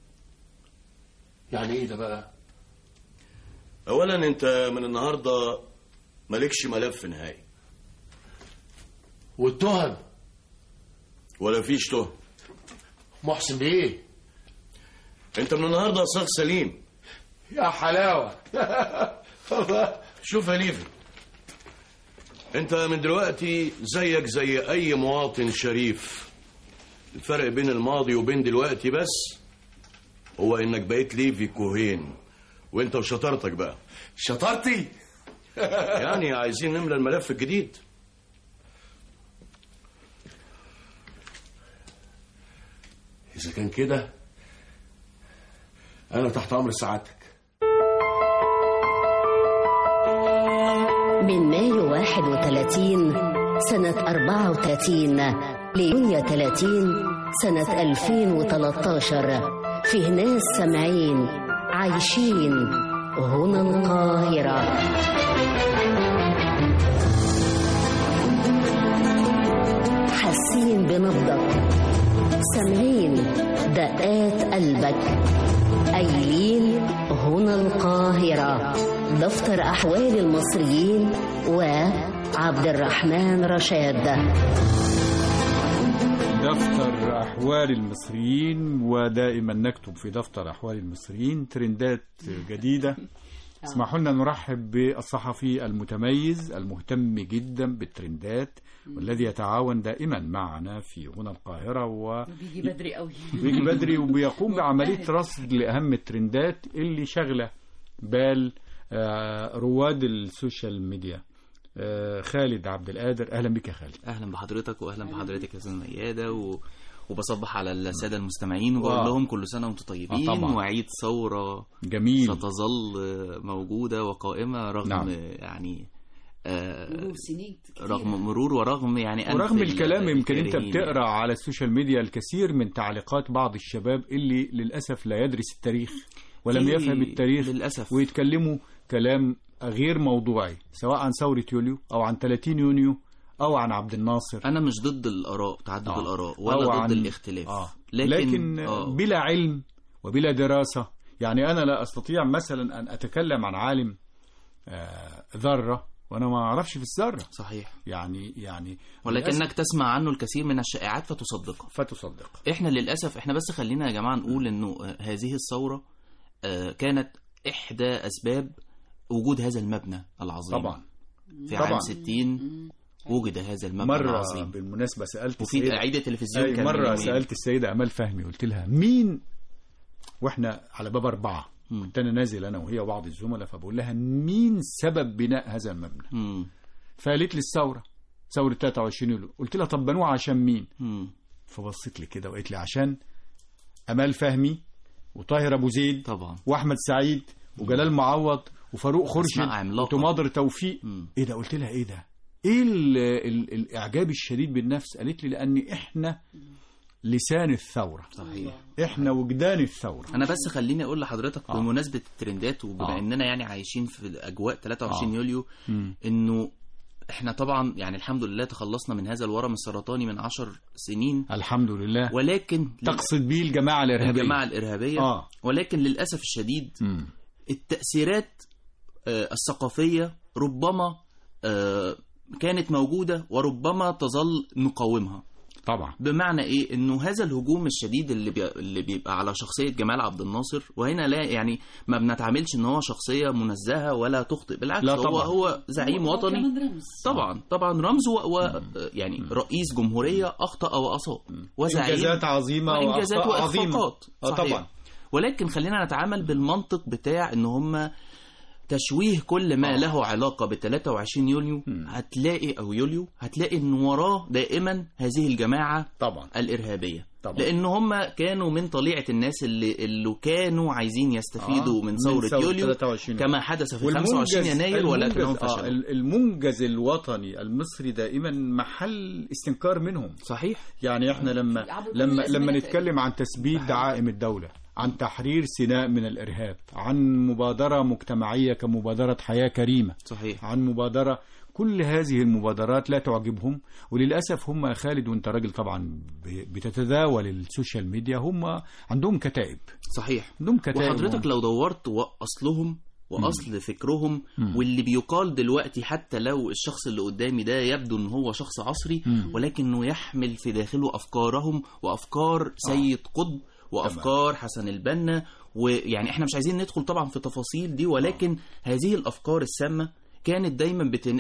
يعني ايه ده بقى اولا انت من النهارده مالكش ملف نهائي والتهم ولا فيش تهم محسن بايه انت من النهارده صاغ سليم يا حلاوه شوف يا ليفي انت من دلوقتي زيك زي اي مواطن شريف الفرق بين الماضي وبين دلوقتي بس هو انك بقيت ليفي كوهين وانت وشطارتك بقى شطارتي يعني عايزين نملى الملف الجديد اذا كان كده انا تحت امر سعادتك من مايو 31 سنة 34 ليونيو 30 سنة 2013 فيه ناس سامعين عايشين هنا القاهرة حاسين بنبضك سامعين دقات قلبك قايلين هنا القاهرة دفتر أحوال المصريين وعبد الرحمن رشاد دفتر أحوال المصريين ودائما نكتب في دفتر أحوال المصريين ترندات جديدة اسمحوا لنا نرحب بالصحفي المتميز المهتم جدا بالترندات والذي يتعاون دائما معنا في هنا القاهرة و... بيجي بدري قوي بيجي بدري وبيقوم بعملية رصد لأهم الترندات اللي شغلة بال آه، رواد السوشيال ميديا آه، خالد عبد القادر أهلا بك يا خالد اهلا بحضرتك واهلا بحضرتك يا استاذ مياده و... وبصبح على الساده المستمعين وبقول واو. لهم كل سنه وانتم طيبين آه طبعا. وعيد ثوره جميل ستظل موجوده وقائمه رغم نعم. يعني آه مرور سنين كتير. رغم مرور ورغم يعني أنف ورغم الكلام يمكن انت الكارهين بتقرا على السوشيال ميديا الكثير من تعليقات بعض الشباب اللي للاسف لا يدرس التاريخ ولم في- يفهم التاريخ للأسف. ويتكلموا كلام غير موضوعي سواء عن ثورة يوليو او عن 30 يونيو او عن عبد الناصر انا مش ضد الاراء تعدد آه. الاراء أو ولا ضد عن- الاختلاف آه. لكن, لكن آه. بلا علم وبلا دراسة يعني أنا لا أستطيع مثلا أن أتكلم عن عالم آه، ذرة وانا ما اعرفش في الذره صحيح يعني يعني ولكنك تسمع عنه الكثير من الشائعات فتصدقها فتصدق احنا للاسف احنا بس خلينا يا جماعه نقول انه آه، هذه الثوره آه، كانت احدى اسباب وجود هذا المبنى العظيم طبعا في طبعا. عام 60 وجد هذا المبنى مرة العظيم بالمناسبة سألت وفي السيدة- أعيد تلفزيون أي كان من مرة يومين. سألت السيدة أمال فهمي قلت لها مين واحنا على باب أربعة كنت أنا نازل أنا وهي وبعض الزملاء فبقول لها مين سبب بناء هذا المبنى مم. فقالت لي الثورة ثورة 23 يوليو قلت لها طب بنوها عشان مين مم. فبصت لي كده وقالت لي عشان أمال فهمي وطاهر أبو زيد طبعا وأحمد سعيد وجلال معوض وفاروق خورشيد أسماء عملاقة. وتماضر توفيق ايه ده قلت لها ايه ده ايه ال ال الاعجاب الشديد بالنفس قالت لي لان احنا لسان الثوره صحيح احنا وجدان الثوره انا بس خليني اقول لحضرتك آه. بمناسبه الترندات وبما آه. آه. اننا يعني عايشين في اجواء 23 آه. آه. يوليو مم. انه احنا طبعا يعني الحمد لله تخلصنا من هذا الورم السرطاني من عشر سنين الحمد لله ولكن تقصد بيه الجماعه الارهابيه الجماعه الارهابيه آه. ولكن للاسف الشديد مم. التاثيرات آه، الثقافيه ربما آه، كانت موجوده وربما تظل نقاومها طبعا بمعنى ايه انه هذا الهجوم الشديد اللي بي... اللي بيبقى على شخصيه جمال عبد الناصر وهنا لا يعني ما بنتعاملش ان هو شخصيه منزهه ولا تخطئ بالعكس لا هو طبعا. هو زعيم هو وطني كمان رمز. طبعا طبعا رمز و... و... يعني رئيس جمهوريه اخطا واصاب وزعيم إنجازات عظيمة وانجازات وأخطاء عظيمة. واخفاقات آه صحيح. طبعا. ولكن خلينا نتعامل بالمنطق بتاع ان هم تشويه كل ما له علاقة ب 23 يوليو هتلاقي أو يوليو هتلاقي إن وراه دائما هذه الجماعة طبعا الإرهابية طبعا. لأن هم كانوا من طليعة الناس اللي, اللي كانوا عايزين يستفيدوا آه، من ثورة يوليو 23 كما حدث في والمنجز- 25 يناير ولكنهم المنجز- آه، فشلوا المنجز الوطني المصري دائما محل استنكار منهم صحيح يعني احنا لما بيلعبوا كل لما الأزمنة لما تقريباً. نتكلم عن تثبيت دعائم الدولة عن تحرير سيناء من الإرهاب عن مبادرة مجتمعية كمبادرة حياة كريمة صحيح عن مبادرة كل هذه المبادرات لا تعجبهم وللأسف هم يا خالد وانت راجل طبعا ب- بتتداول السوشيال ميديا هم عندهم كتائب صحيح عندهم كتائب وحضرتك لو دورت أصلهم وأصل فكرهم واللي بيقال دلوقتي حتى لو الشخص اللي قدامي ده يبدو ان هو شخص عصري مم. ولكنه يحمل في داخله أفكارهم وأفكار سيد قطب وأفكار حسن البنا ويعني احنا مش عايزين ندخل طبعا في تفاصيل دي ولكن هذه الأفكار السامة كانت دايما بتن...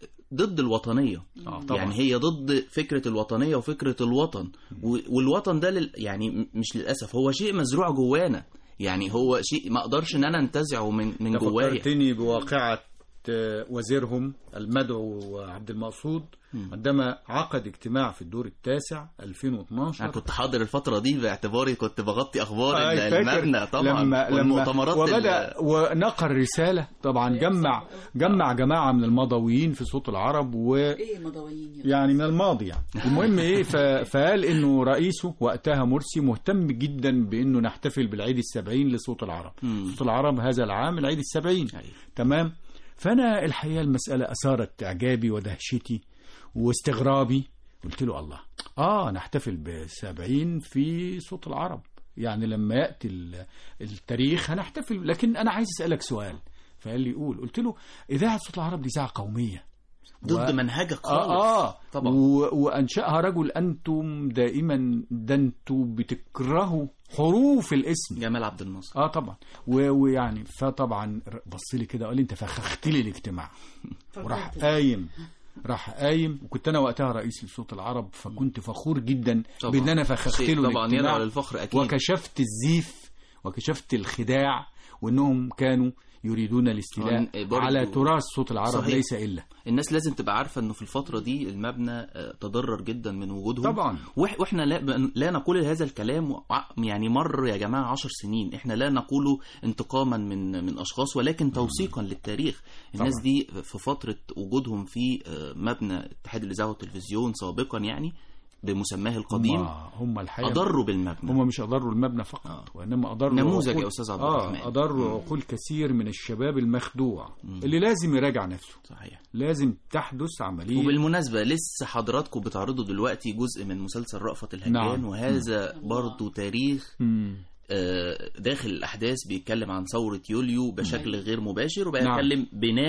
ضد الوطنية آه، طبعا. يعني هي ضد فكرة الوطنية وفكرة الوطن و- والوطن ده لل... يعني م- مش للأسف هو شيء مزروع جوانا يعني هو شيء ما اقدرش ان انا انتزعه من من انت جوايا فكرتني بواقعة آه، وزيرهم المدعو عبد المقصود عندما عقد اجتماع في الدور التاسع 2012 انا كنت حاضر الفترة دي باعتباري كنت بغطي اخبار آه، ال- فاكر المبنى طبعا لما لما والمؤتمرات وبدا ال- ونقل رساله طبعا جمع جمع جماعه من المضويين في صوت العرب و ايه مضويين يا يعني من الماضي يعني المهم ايه ف- فقال انه رئيسه وقتها مرسي مهتم جدا بانه نحتفل بالعيد السبعين لصوت العرب مم. صوت العرب هذا العام العيد السبعين أيوة. تمام فانا الحقيقه المساله اثارت اعجابي ودهشتي واستغرابي قلت له الله اه نحتفل بسبعين في صوت العرب يعني لما ياتي ال- التاريخ هنحتفل لكن انا عايز اسالك سؤال فقال لي قول قلت له اذاعه صوت العرب دي اذاعه قوميه ضد منهجك خالص آه, آه طبعا. و... وأنشأها رجل أنتم دائما ده أنتم بتكرهوا حروف الاسم جمال عبد الناصر اه طبعا و... ويعني فطبعا بص لي كده قال لي انت فخخت لي الاجتماع وراح قايم راح قايم وكنت انا وقتها رئيس لصوت العرب فكنت فخور جدا طبعا. بان انا فخخت شيء له طبعا الاجتماع يدعو للفخر أكيد. وكشفت الزيف وكشفت الخداع وانهم كانوا يريدون الاستيلاء آه، برضو- على تراث صوت العرب صحيح. ليس الا الناس لازم تبقى عارفه انه في الفتره دي المبنى آه، تضرر جدا من وجودهم طبعا. وإح- واحنا لا, لا نقول هذا الكلام وع- يعني مر يا جماعه عشر سنين احنا لا نقوله انتقاما من من اشخاص ولكن توثيقا للتاريخ الناس طبعا. دي في فتره وجودهم في آه، مبنى اتحاد الاذاعه والتلفزيون سابقا يعني بمسماه القديم هم, هم الحقيقه اضروا بالمبنى هم مش اضروا المبنى فقط آه. وانما اضروا نموذج عقول- يا أستاذ عبد آه الرحمن. اضروا مم. عقول كثير من الشباب المخدوع اللي لازم يراجع نفسه صحيح لازم تحدث عمليه وبالمناسبة لسه حضراتكم بتعرضوا دلوقتي جزء من مسلسل رأفت الهجان نعم. وهذا برضو تاريخ مم. آه، داخل الأحداث بيتكلم عن ثورة يوليو بشكل غير مباشر وبيتكلم نعم. بناء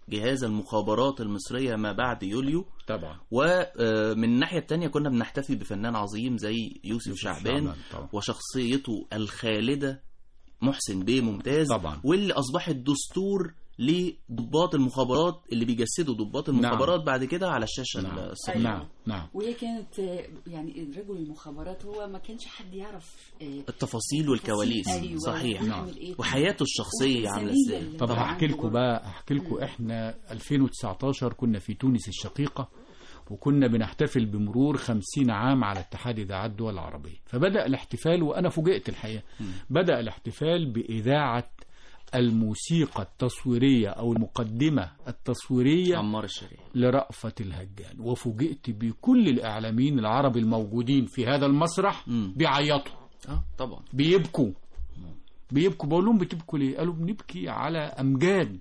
جهاز المخابرات المصرية ما بعد يوليو طبعا ومن الناحية التانية كنا بنحتفي بفنان عظيم زي يوسف شعبان شعبان طبعا. وشخصيته الخالدة محسن بيه ممتاز طبعا. واللي أصبحت دستور لضباط المخابرات اللي بيجسدوا ضباط المخابرات بعد كده على الشاشة الصغيرة نعم نعم وهي كانت آه، يعني رجل المخابرات هو ما كانش حد يعرف آه، التفاصيل والكواليس أيوة، صحيح ويعمل إيه. وحياته الشخصية عاملة والإنسانية ازاي اللي طب بقى هحكي عنده لكم بقى هحكي لكم احنا 2019 كنا في تونس الشقيقة وكنا بنحتفل بمرور 50 عام على اتحاد اذاعات الدول العربية فبدأ الاحتفال وانا فوجئت الحقيقة بدأ الاحتفال بإذاعة الموسيقى التصويرية او المقدمة التصويرية عمار الشريف لرأفت الهجان وفوجئت بكل الإعلاميين العرب الموجودين في هذا المسرح بيعيطوا اه طبعا بيبكوا بيبكوا بقول لهم بتبكوا ليه قالوا بنبكي على أمجاد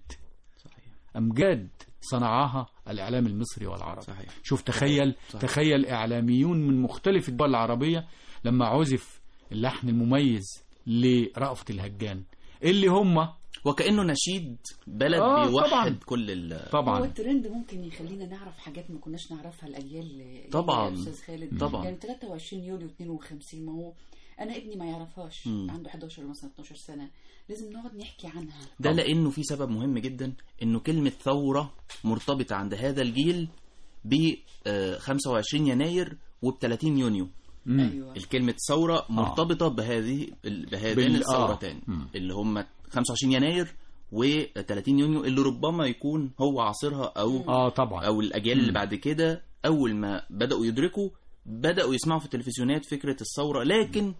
أمجاد صنعها الإعلام المصري والعربي صحيح. شوف تخيل صحيح. تخيل إعلاميون من مختلف الدول العربية لما عزف اللحن المميز لرأفت الهجان اللي هم وكأنه نشيد بلد آه، بيوحد طبعاً. كل ال طبعاً. هو الترند ممكن يخلينا نعرف حاجات ما كناش نعرفها الاجيال طبعاً. يا استاذ خالد طبعاً. يعني 23 يوليو 52 ما هو انا ابني ما يعرفهاش مم. عنده 11 مثلا 12 سنه لازم نقعد نحكي عنها ده لأنه في سبب مهم جدا إنه كلمة ثورة مرتبطة عند هذا الجيل ب آه، 25 يناير وب 30 يونيو مم. أيوة. الكلمة ثورة مرتبطة بهذه بهذين بال- الثورتين آه. مم. اللي هم 25 يناير و 30 يونيو اللي ربما يكون هو عصرها او اه طبعا او الاجيال مم. اللي بعد كده اول ما بداوا يدركوا بداوا يسمعوا في التلفزيونات فكره الثوره لكن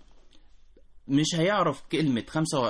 مش هيعرف كلمة 5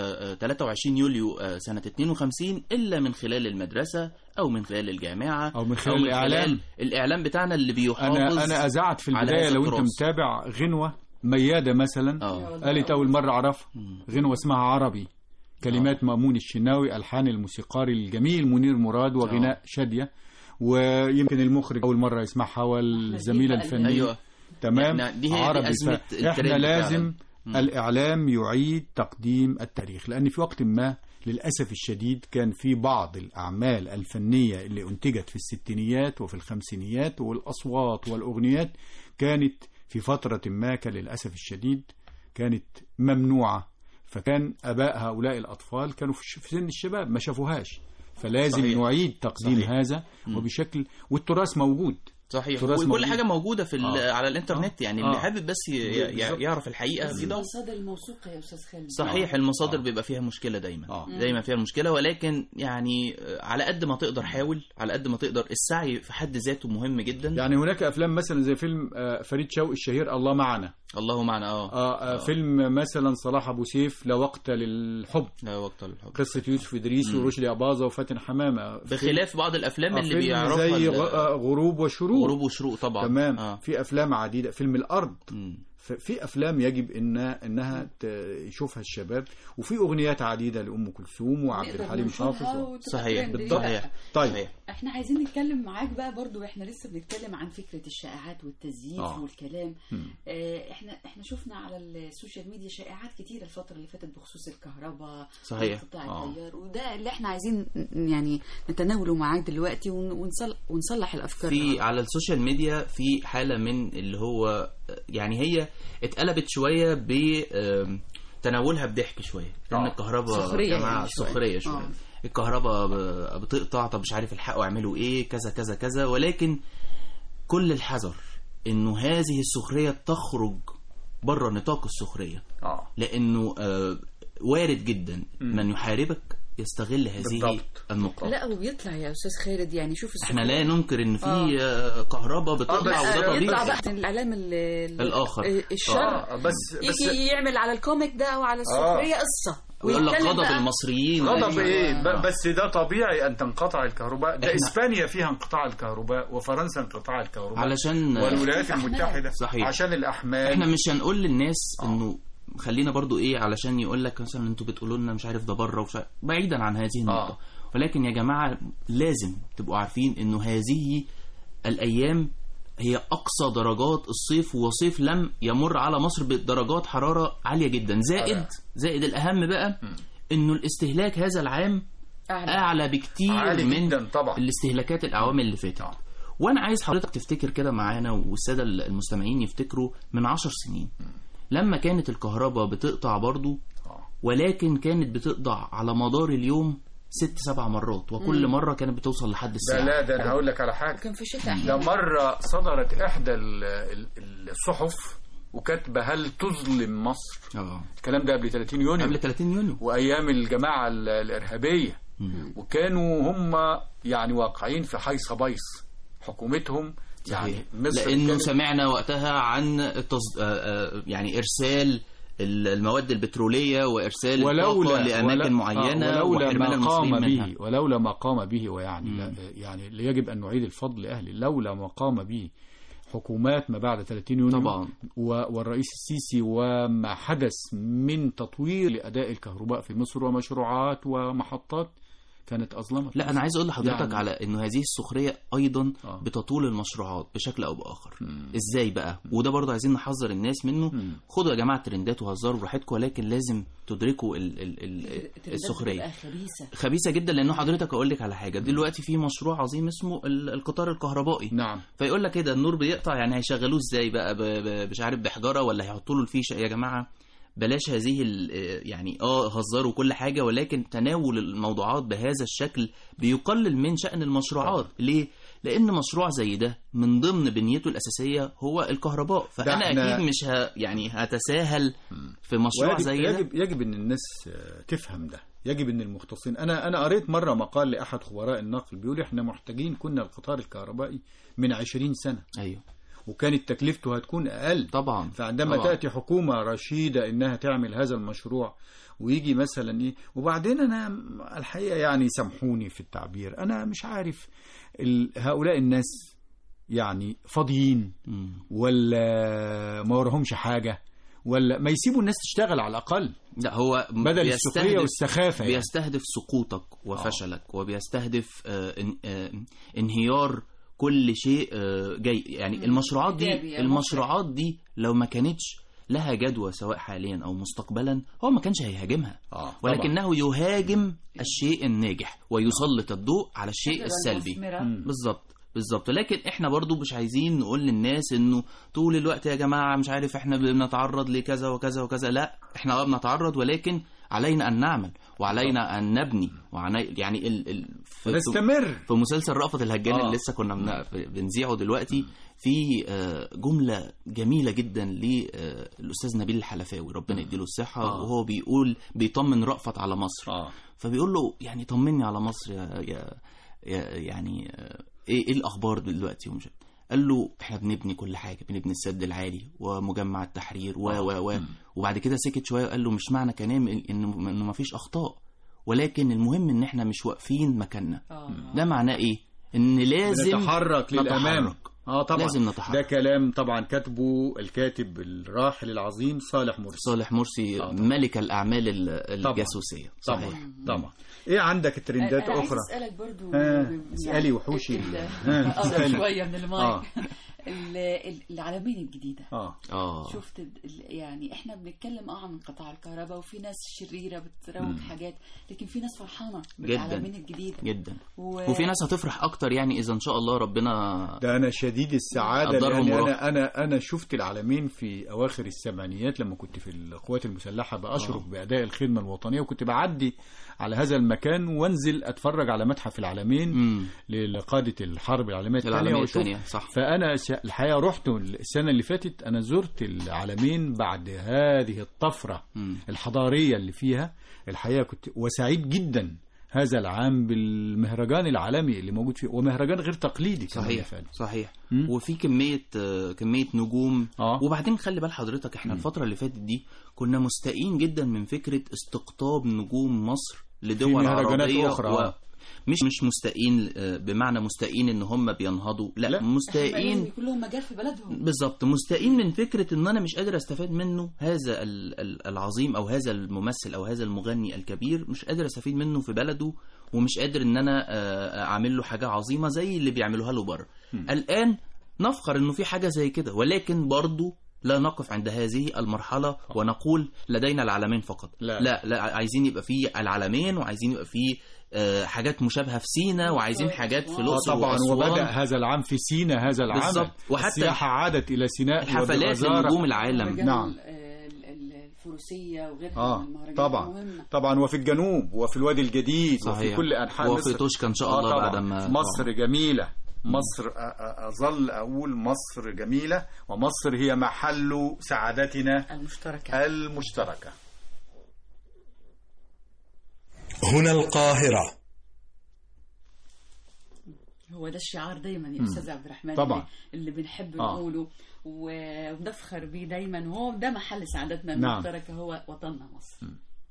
23 يوليو آه، سنة 52 إلا من خلال المدرسة أو من خلال الجامعة أو من خلال الإعلام. الإعلام بتاعنا اللي بيحافظ انا انا اذعت في على البدايه هذا لو انت التراث. متابع غنوه مياده مثلا آه. قالت اول مره اعرفها غنوه اسمها عربي كلمات مأمون الشناوي الحان الموسيقار الجميل منير مراد وغناء شاديه ويمكن المخرج اول مره يسمعها والزميله بقى الفنيه أيوة. تمام إحنا- دي هي دي عربي أزمة ف- الترند احنا لازم فعلاً. مم. الاعلام يعيد تقديم التاريخ لان في وقت ما للاسف الشديد كان في بعض الاعمال الفنيه اللي انتجت في الستينيات وفي الخمسينيات والاصوات والاغنيات كانت في فتره ما كان للاسف الشديد كانت ممنوعه فكان اباء هؤلاء الاطفال كانوا في في سن الشباب ما شافوهاش فلازم صحيح. نعيد تقديم صحيح. هذا وبشكل والتراث موجود صحيح تراث وكل موجود. حاجة موجودة في ال- آه. على الإنترنت يعني اللي آه. حابب بس ي- ي- بالظبط. يعرف الحقيقة بس بيدور المصادر الموثوقه يا استاذ خالد صحيح آه. المصادر آه. بيبقى فيها مشكلة دايما آه. دايما فيها المشكلة ولكن يعني آه، على قد ما تقدر حاول على قد ما تقدر السعي في حد ذاته مهم جدا يعني هناك افلام مثلا زي فيلم آه، فريد شوقي الشهير الله معنا الله معنا اه آه آه فيلم مثلا صلاح ابو سيف لا وقت للحب لا وقت الحب قصه يوسف ادريس مم. ورشدي اباظه وفاتن حمامه بخلاف بعض الافلام آه، اللي فيلم بيعرفها زي ال- غ- آه، غروب وشروق غروب وشروق طبعا تمام آه. في افلام عديده فيلم الارض مم. ف- في افلام يجب ان انها ت- يشوفها الشباب وفي اغنيات عديده لام كلثوم وعبد نقدر الحليم ننشرها حافظ و- وتبقى صحيح ترند. بالضبط. لا، طيب صحيح. احنا عايزين نتكلم معاك بقى برضو احنا لسه بنتكلم عن فكرة الشائعات والتزييف آه. والكلام مم. اه احنا احنا شفنا على السوشيال ميديا شائعات كتيرة الفترة اللي فاتت بخصوص الكهرباء صحيح. وانقطاع آه. التيار وده اللي احنا عايزين ن- يعني نتناوله معاك دلوقتي ون- ونصل ونصلح الافكار في على السوشيال ميديا في حالة من اللي هو يعني هي اتقلبت شوية ب آم، تناولها بضحك شوية لأن آه. الكهرباء سخرية يا جماعة يعني شوية. سخرية شوية آه. الكهرباء ب- بتقطع طب مش عارف الحقوا اعملوا ايه كذا كذا كذا ولكن كل الحذر انه هذه السخرية تخرج بره نطاق السخرية اه لانه آه، وارد جدا من يحاربك يستغل هذه بالضبط. النقطة لا وبيطلع يا استاذ خالد يعني شوف احنا السخرية. لا ننكر ان في آه. آه، كهرباء بتطلع بس وده يطلع طبيعي بقى من الاعلام ال- ال- الآخر. اه، الشر آه، بس بس يجي يعمل على الكوميك ده او على السخريه قصه ويقول لك ويتكلم غضب بقى- المصريين غضب أيوة. ايه آه. ب- بس ده طبيعي ان تنقطع الكهرباء ده إحنا- اسبانيا فيها انقطاع الكهرباء وفرنسا انقطاع الكهرباء علشان والولايات المتحده صحيح. عشان الاحمال احنا مش هنقول للناس انه خلينا برضو ايه علشان يقول لك مثلا انتوا بتقولوا لنا مش عارف ده بره ومش عارف بعيدا عن هذه النقطه ولكن يا جماعه لازم تبقوا عارفين انه هذه الايام هي اقصى درجات الصيف وصيف لم يمر على مصر بدرجات حراره عاليه جدا زائد آه. زائد الاهم بقى انه الاستهلاك هذا العام أعلى. اعلى بكتير عالي من جداً طبعا. الاستهلاكات الاعوام اللي فاتت وانا عايز حضرتك تفتكر كده معانا والساده المستمعين يفتكروا من عشر سنين لما كانت الكهرباء بتقطع برضو ولكن كانت بتقطع على مدار اليوم ست سبع مرات وكل مم. مرة كانت بتوصل لحد ده الساعة لا ده انا هقول لك على حاجه كان في الشتاء ده مرة صدرت إحدى ال- ال- الصحف وكاتبة هل تظلم مصر؟ اه الكلام ده قبل 30 يونيو قبل 30 يونيو وأيام الجماعة ال- الإرهابية وكانوا هم يعني واقعين في حيص بيص حكومتهم يعني صحيح. مصر لانه كانت- سمعنا وقتها عن تص... آه، آه، يعني ارسال ال- المواد البتروليه وارسال الطاقه لاماكن ولا- معينه آه، ولولا وحرمان ما قام المصريين منها به ولولا ما قام به ويعني لا يعني لا يجب ان نعيد الفضل لاهله لولا ما قام به حكومات ما بعد 30 يونيو طبعا. و- والرئيس السيسي وما حدث من تطوير لاداء الكهرباء في مصر ومشروعات ومحطات كانت اظلمت لا انا عايز اقول لحضرتك يعني- على انه هذه السخريه ايضا بتطول المشروعات بشكل او باخر ازاي بقى وده برضه عايزين نحذر الناس منه خدوا يا جماعه ترندات وهزروا براحتكم ولكن لازم تدركوا ال ال ال السخريه خبيثة خبيثه جدا لانه حضرتك اقول لك على حاجه دلوقتي في مشروع عظيم اسمه ال- القطار الكهربائي نعم فيقول لك كده النور بيقطع يعني هيشغلوه ازاي بقى ب- ب- مش عارف بحجاره ولا هيحطوا له الفيشه يا جماعه بلاش هذه ال- يعني اه هزروا كل حاجه ولكن تناول الموضوعات بهذا الشكل بيقلل من شأن المشروعات ليه؟ لأن مشروع زي ده من ضمن بنيته الأساسية هو الكهرباء فأنا احنا- أكيد مش ه يعني هتساهل في مشروع ويجب زي ده يجب يجب ان الناس آه، تفهم ده يجب ان المختصين انا انا قريت مره مقال لاحد خبراء النقل بيقول احنا محتاجين كنا القطار الكهربائي من 20 سنه ايوه وكانت تكلفته هتكون اقل طبعا فعندما طبعاً. تاتي حكومه رشيده انها تعمل هذا المشروع ويجي مثلا ايه وبعدين انا الحقيقه يعني سامحوني في التعبير انا مش عارف ال- هؤلاء الناس يعني فاضيين ولا ما وراهمش حاجه ولا ما يسيبوا الناس تشتغل على الاقل لا هو بدل السخريه بيستهدف- والسخافه يعني. بيستهدف سقوطك وفشلك وبيستهدف آه ان آه انهيار كل شيء آه جاي يعني المشروعات دي إيجابي، يعني المشروعات دي لو ما كانتش لها جدوى سواء حاليا او مستقبلا هو ما كانش هيهاجمها آه ولكنه يهاجم الشيء الناجح ويسلط الضوء على الشيء الفكرة السلبي المثمرة. مم. بالظبط بالظبط لكن احنا برضو مش عايزين نقول للناس انه طول الوقت يا جماعه مش عارف احنا بنتعرض لكذا وكذا وكذا لا احنا اه بنتعرض ولكن علينا ان نعمل وعلينا ان نبني وعلي يعني ال ال في نستمر. في مسلسل رأفت الهجان آه. اللي لسه كنا بن- بنذيعه دلوقتي في آه، جمله جميله جدا للاستاذ نبيل الحلفاوي ربنا يديله الصحه آه. وهو بيقول بيطمن رأفت على مصر آه. فبيقول له يعني طمني على مصر يا, يا, يا يعني آه، ايه ايه الاخبار دلوقتي ومش قال له احنا بنبني كل حاجه بنبني السد العالي ومجمع التحرير و و و وبعد كده سكت شويه وقال له مش معنى كلام انه انه ما فيش اخطاء ولكن المهم ان احنا مش واقفين مكاننا ده معناه ايه ان لازم نتحرك للامام نتحرك. اه طبعا لازم نتحرك ده كلام طبعا كاتبه الكاتب الراحل العظيم صالح مرسي صالح مرسي ملك الاعمال ال- طبعاً. الجاسوسيه طبعا صحيح طبعا ايه عندك الترندات أنا عايز اخرى اسالك برضو آه، يعني اسالي وحوشي ال- ها، قرب اسألي. شويه من المايك آه. ال- ال- العلمين الجديده اه اه شفت ال- ال- يعني احنا بنتكلم اه عن قطاع الكهرباء وفي ناس شريره بتروج مم. حاجات لكن في ناس فرحانه جدا بالعلمين الجديده جدا و... وفي ناس هتفرح اكتر يعني اذا ان شاء الله ربنا ده انا شديد السعاده قدرهم لان وراح. انا انا انا شفت العالمين في اواخر السبعينيات لما كنت في القوات المسلحه باشرف باداء الخدمه الوطنيه وكنت بعدي على هذا المكان وانزل اتفرج على متحف العالمين لقاده الحرب العالميه الثانيه العالمية وأشوف- الثانية، صح. فانا ش- الحقيقه رحت السنه اللي فاتت انا زرت العالمين بعد هذه الطفره الحضاريه اللي فيها الحقيقه كنت وسعيد جدا هذا العام بالمهرجان العالمي اللي موجود فيه ومهرجان غير تقليدي كمان يا صحيح فادي. صحيح مم. وفي كميه آه، كميه نجوم آه. وبعدين خلي بال حضرتك احنا الفتره اللي فاتت دي كنا مستائين جدا من فكره استقطاب نجوم مصر لدول مهرجانات عربيه أخرى، آه. مش مش مستائين آه، بمعنى مستائين ان هم بينهضوا لا, لا. لازم مستائين يكون لهم مجال في بلدهم بالظبط مستائين من فكرة ان انا مش قادر استفاد منه هذا ال- ال- العظيم او هذا الممثل او هذا المغني الكبير مش قادر استفيد منه في بلده ومش قادر ان انا آه، اعمل له حاجة عظيمة زي اللي بيعملوها له بره الان نفخر انه في حاجة زي كده ولكن برضو لا نقف عند هذه المرحلة ونقول لدينا العالمين فقط لا. لا, لا عايزين يبقى في العالمين وعايزين يبقى في آه، حاجات مشابهه في سينا وعايزين حاجات في آه الاقصر طبعا وأسوان. وبدأ هذا العام في سينا هذا العام بالظبط. وحتى السياحة عادت إلى سيناء الحفلات وبغزارة. لنجوم العالم. نعم الفروسية وغيرها اه من المهرجانات طبعا المهمة. طبعا وفي الجنوب وفي الوادي الجديد وفي صحيح. كل انحاء وفي مصر توشكا إن شاء آه الله طبعاً. بعد ما- مصر جميله مصر أ- أ- اظل اقول مصر جميله ومصر هي محل سعادتنا المشتركه المشتركه هنا القاهرة هو ده الشعار دايما يا مم. استاذ عبد الرحمن طبعاً. اللي, اللي بنحب آه. نقوله و- ونفخر بيه دايما وهو ده محل سعادتنا نعم. المشتركه هو وطننا مصر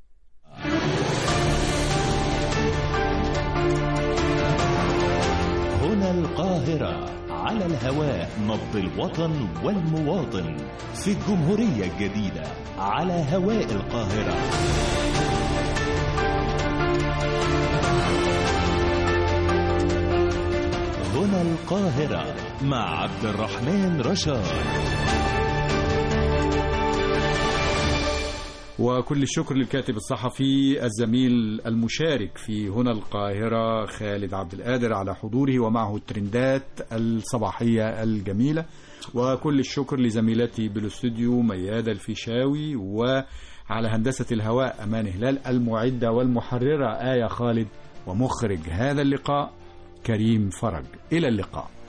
هنا القاهرة على الهواء نبض الوطن والمواطن في الجمهورية الجديدة على هواء القاهرة هنا القاهرة مع عبد الرحمن رشاد وكل الشكر للكاتب الصحفي الزميل المشارك في هنا القاهرة خالد عبد القادر على حضوره ومعه الترندات الصباحية الجميلة وكل الشكر لزميلتي بالاستوديو ميادة الفيشاوي وعلى هندسة الهواء أمان هلال المعدة والمحررة آية خالد ومخرج هذا اللقاء كريم فرج إلى اللقاء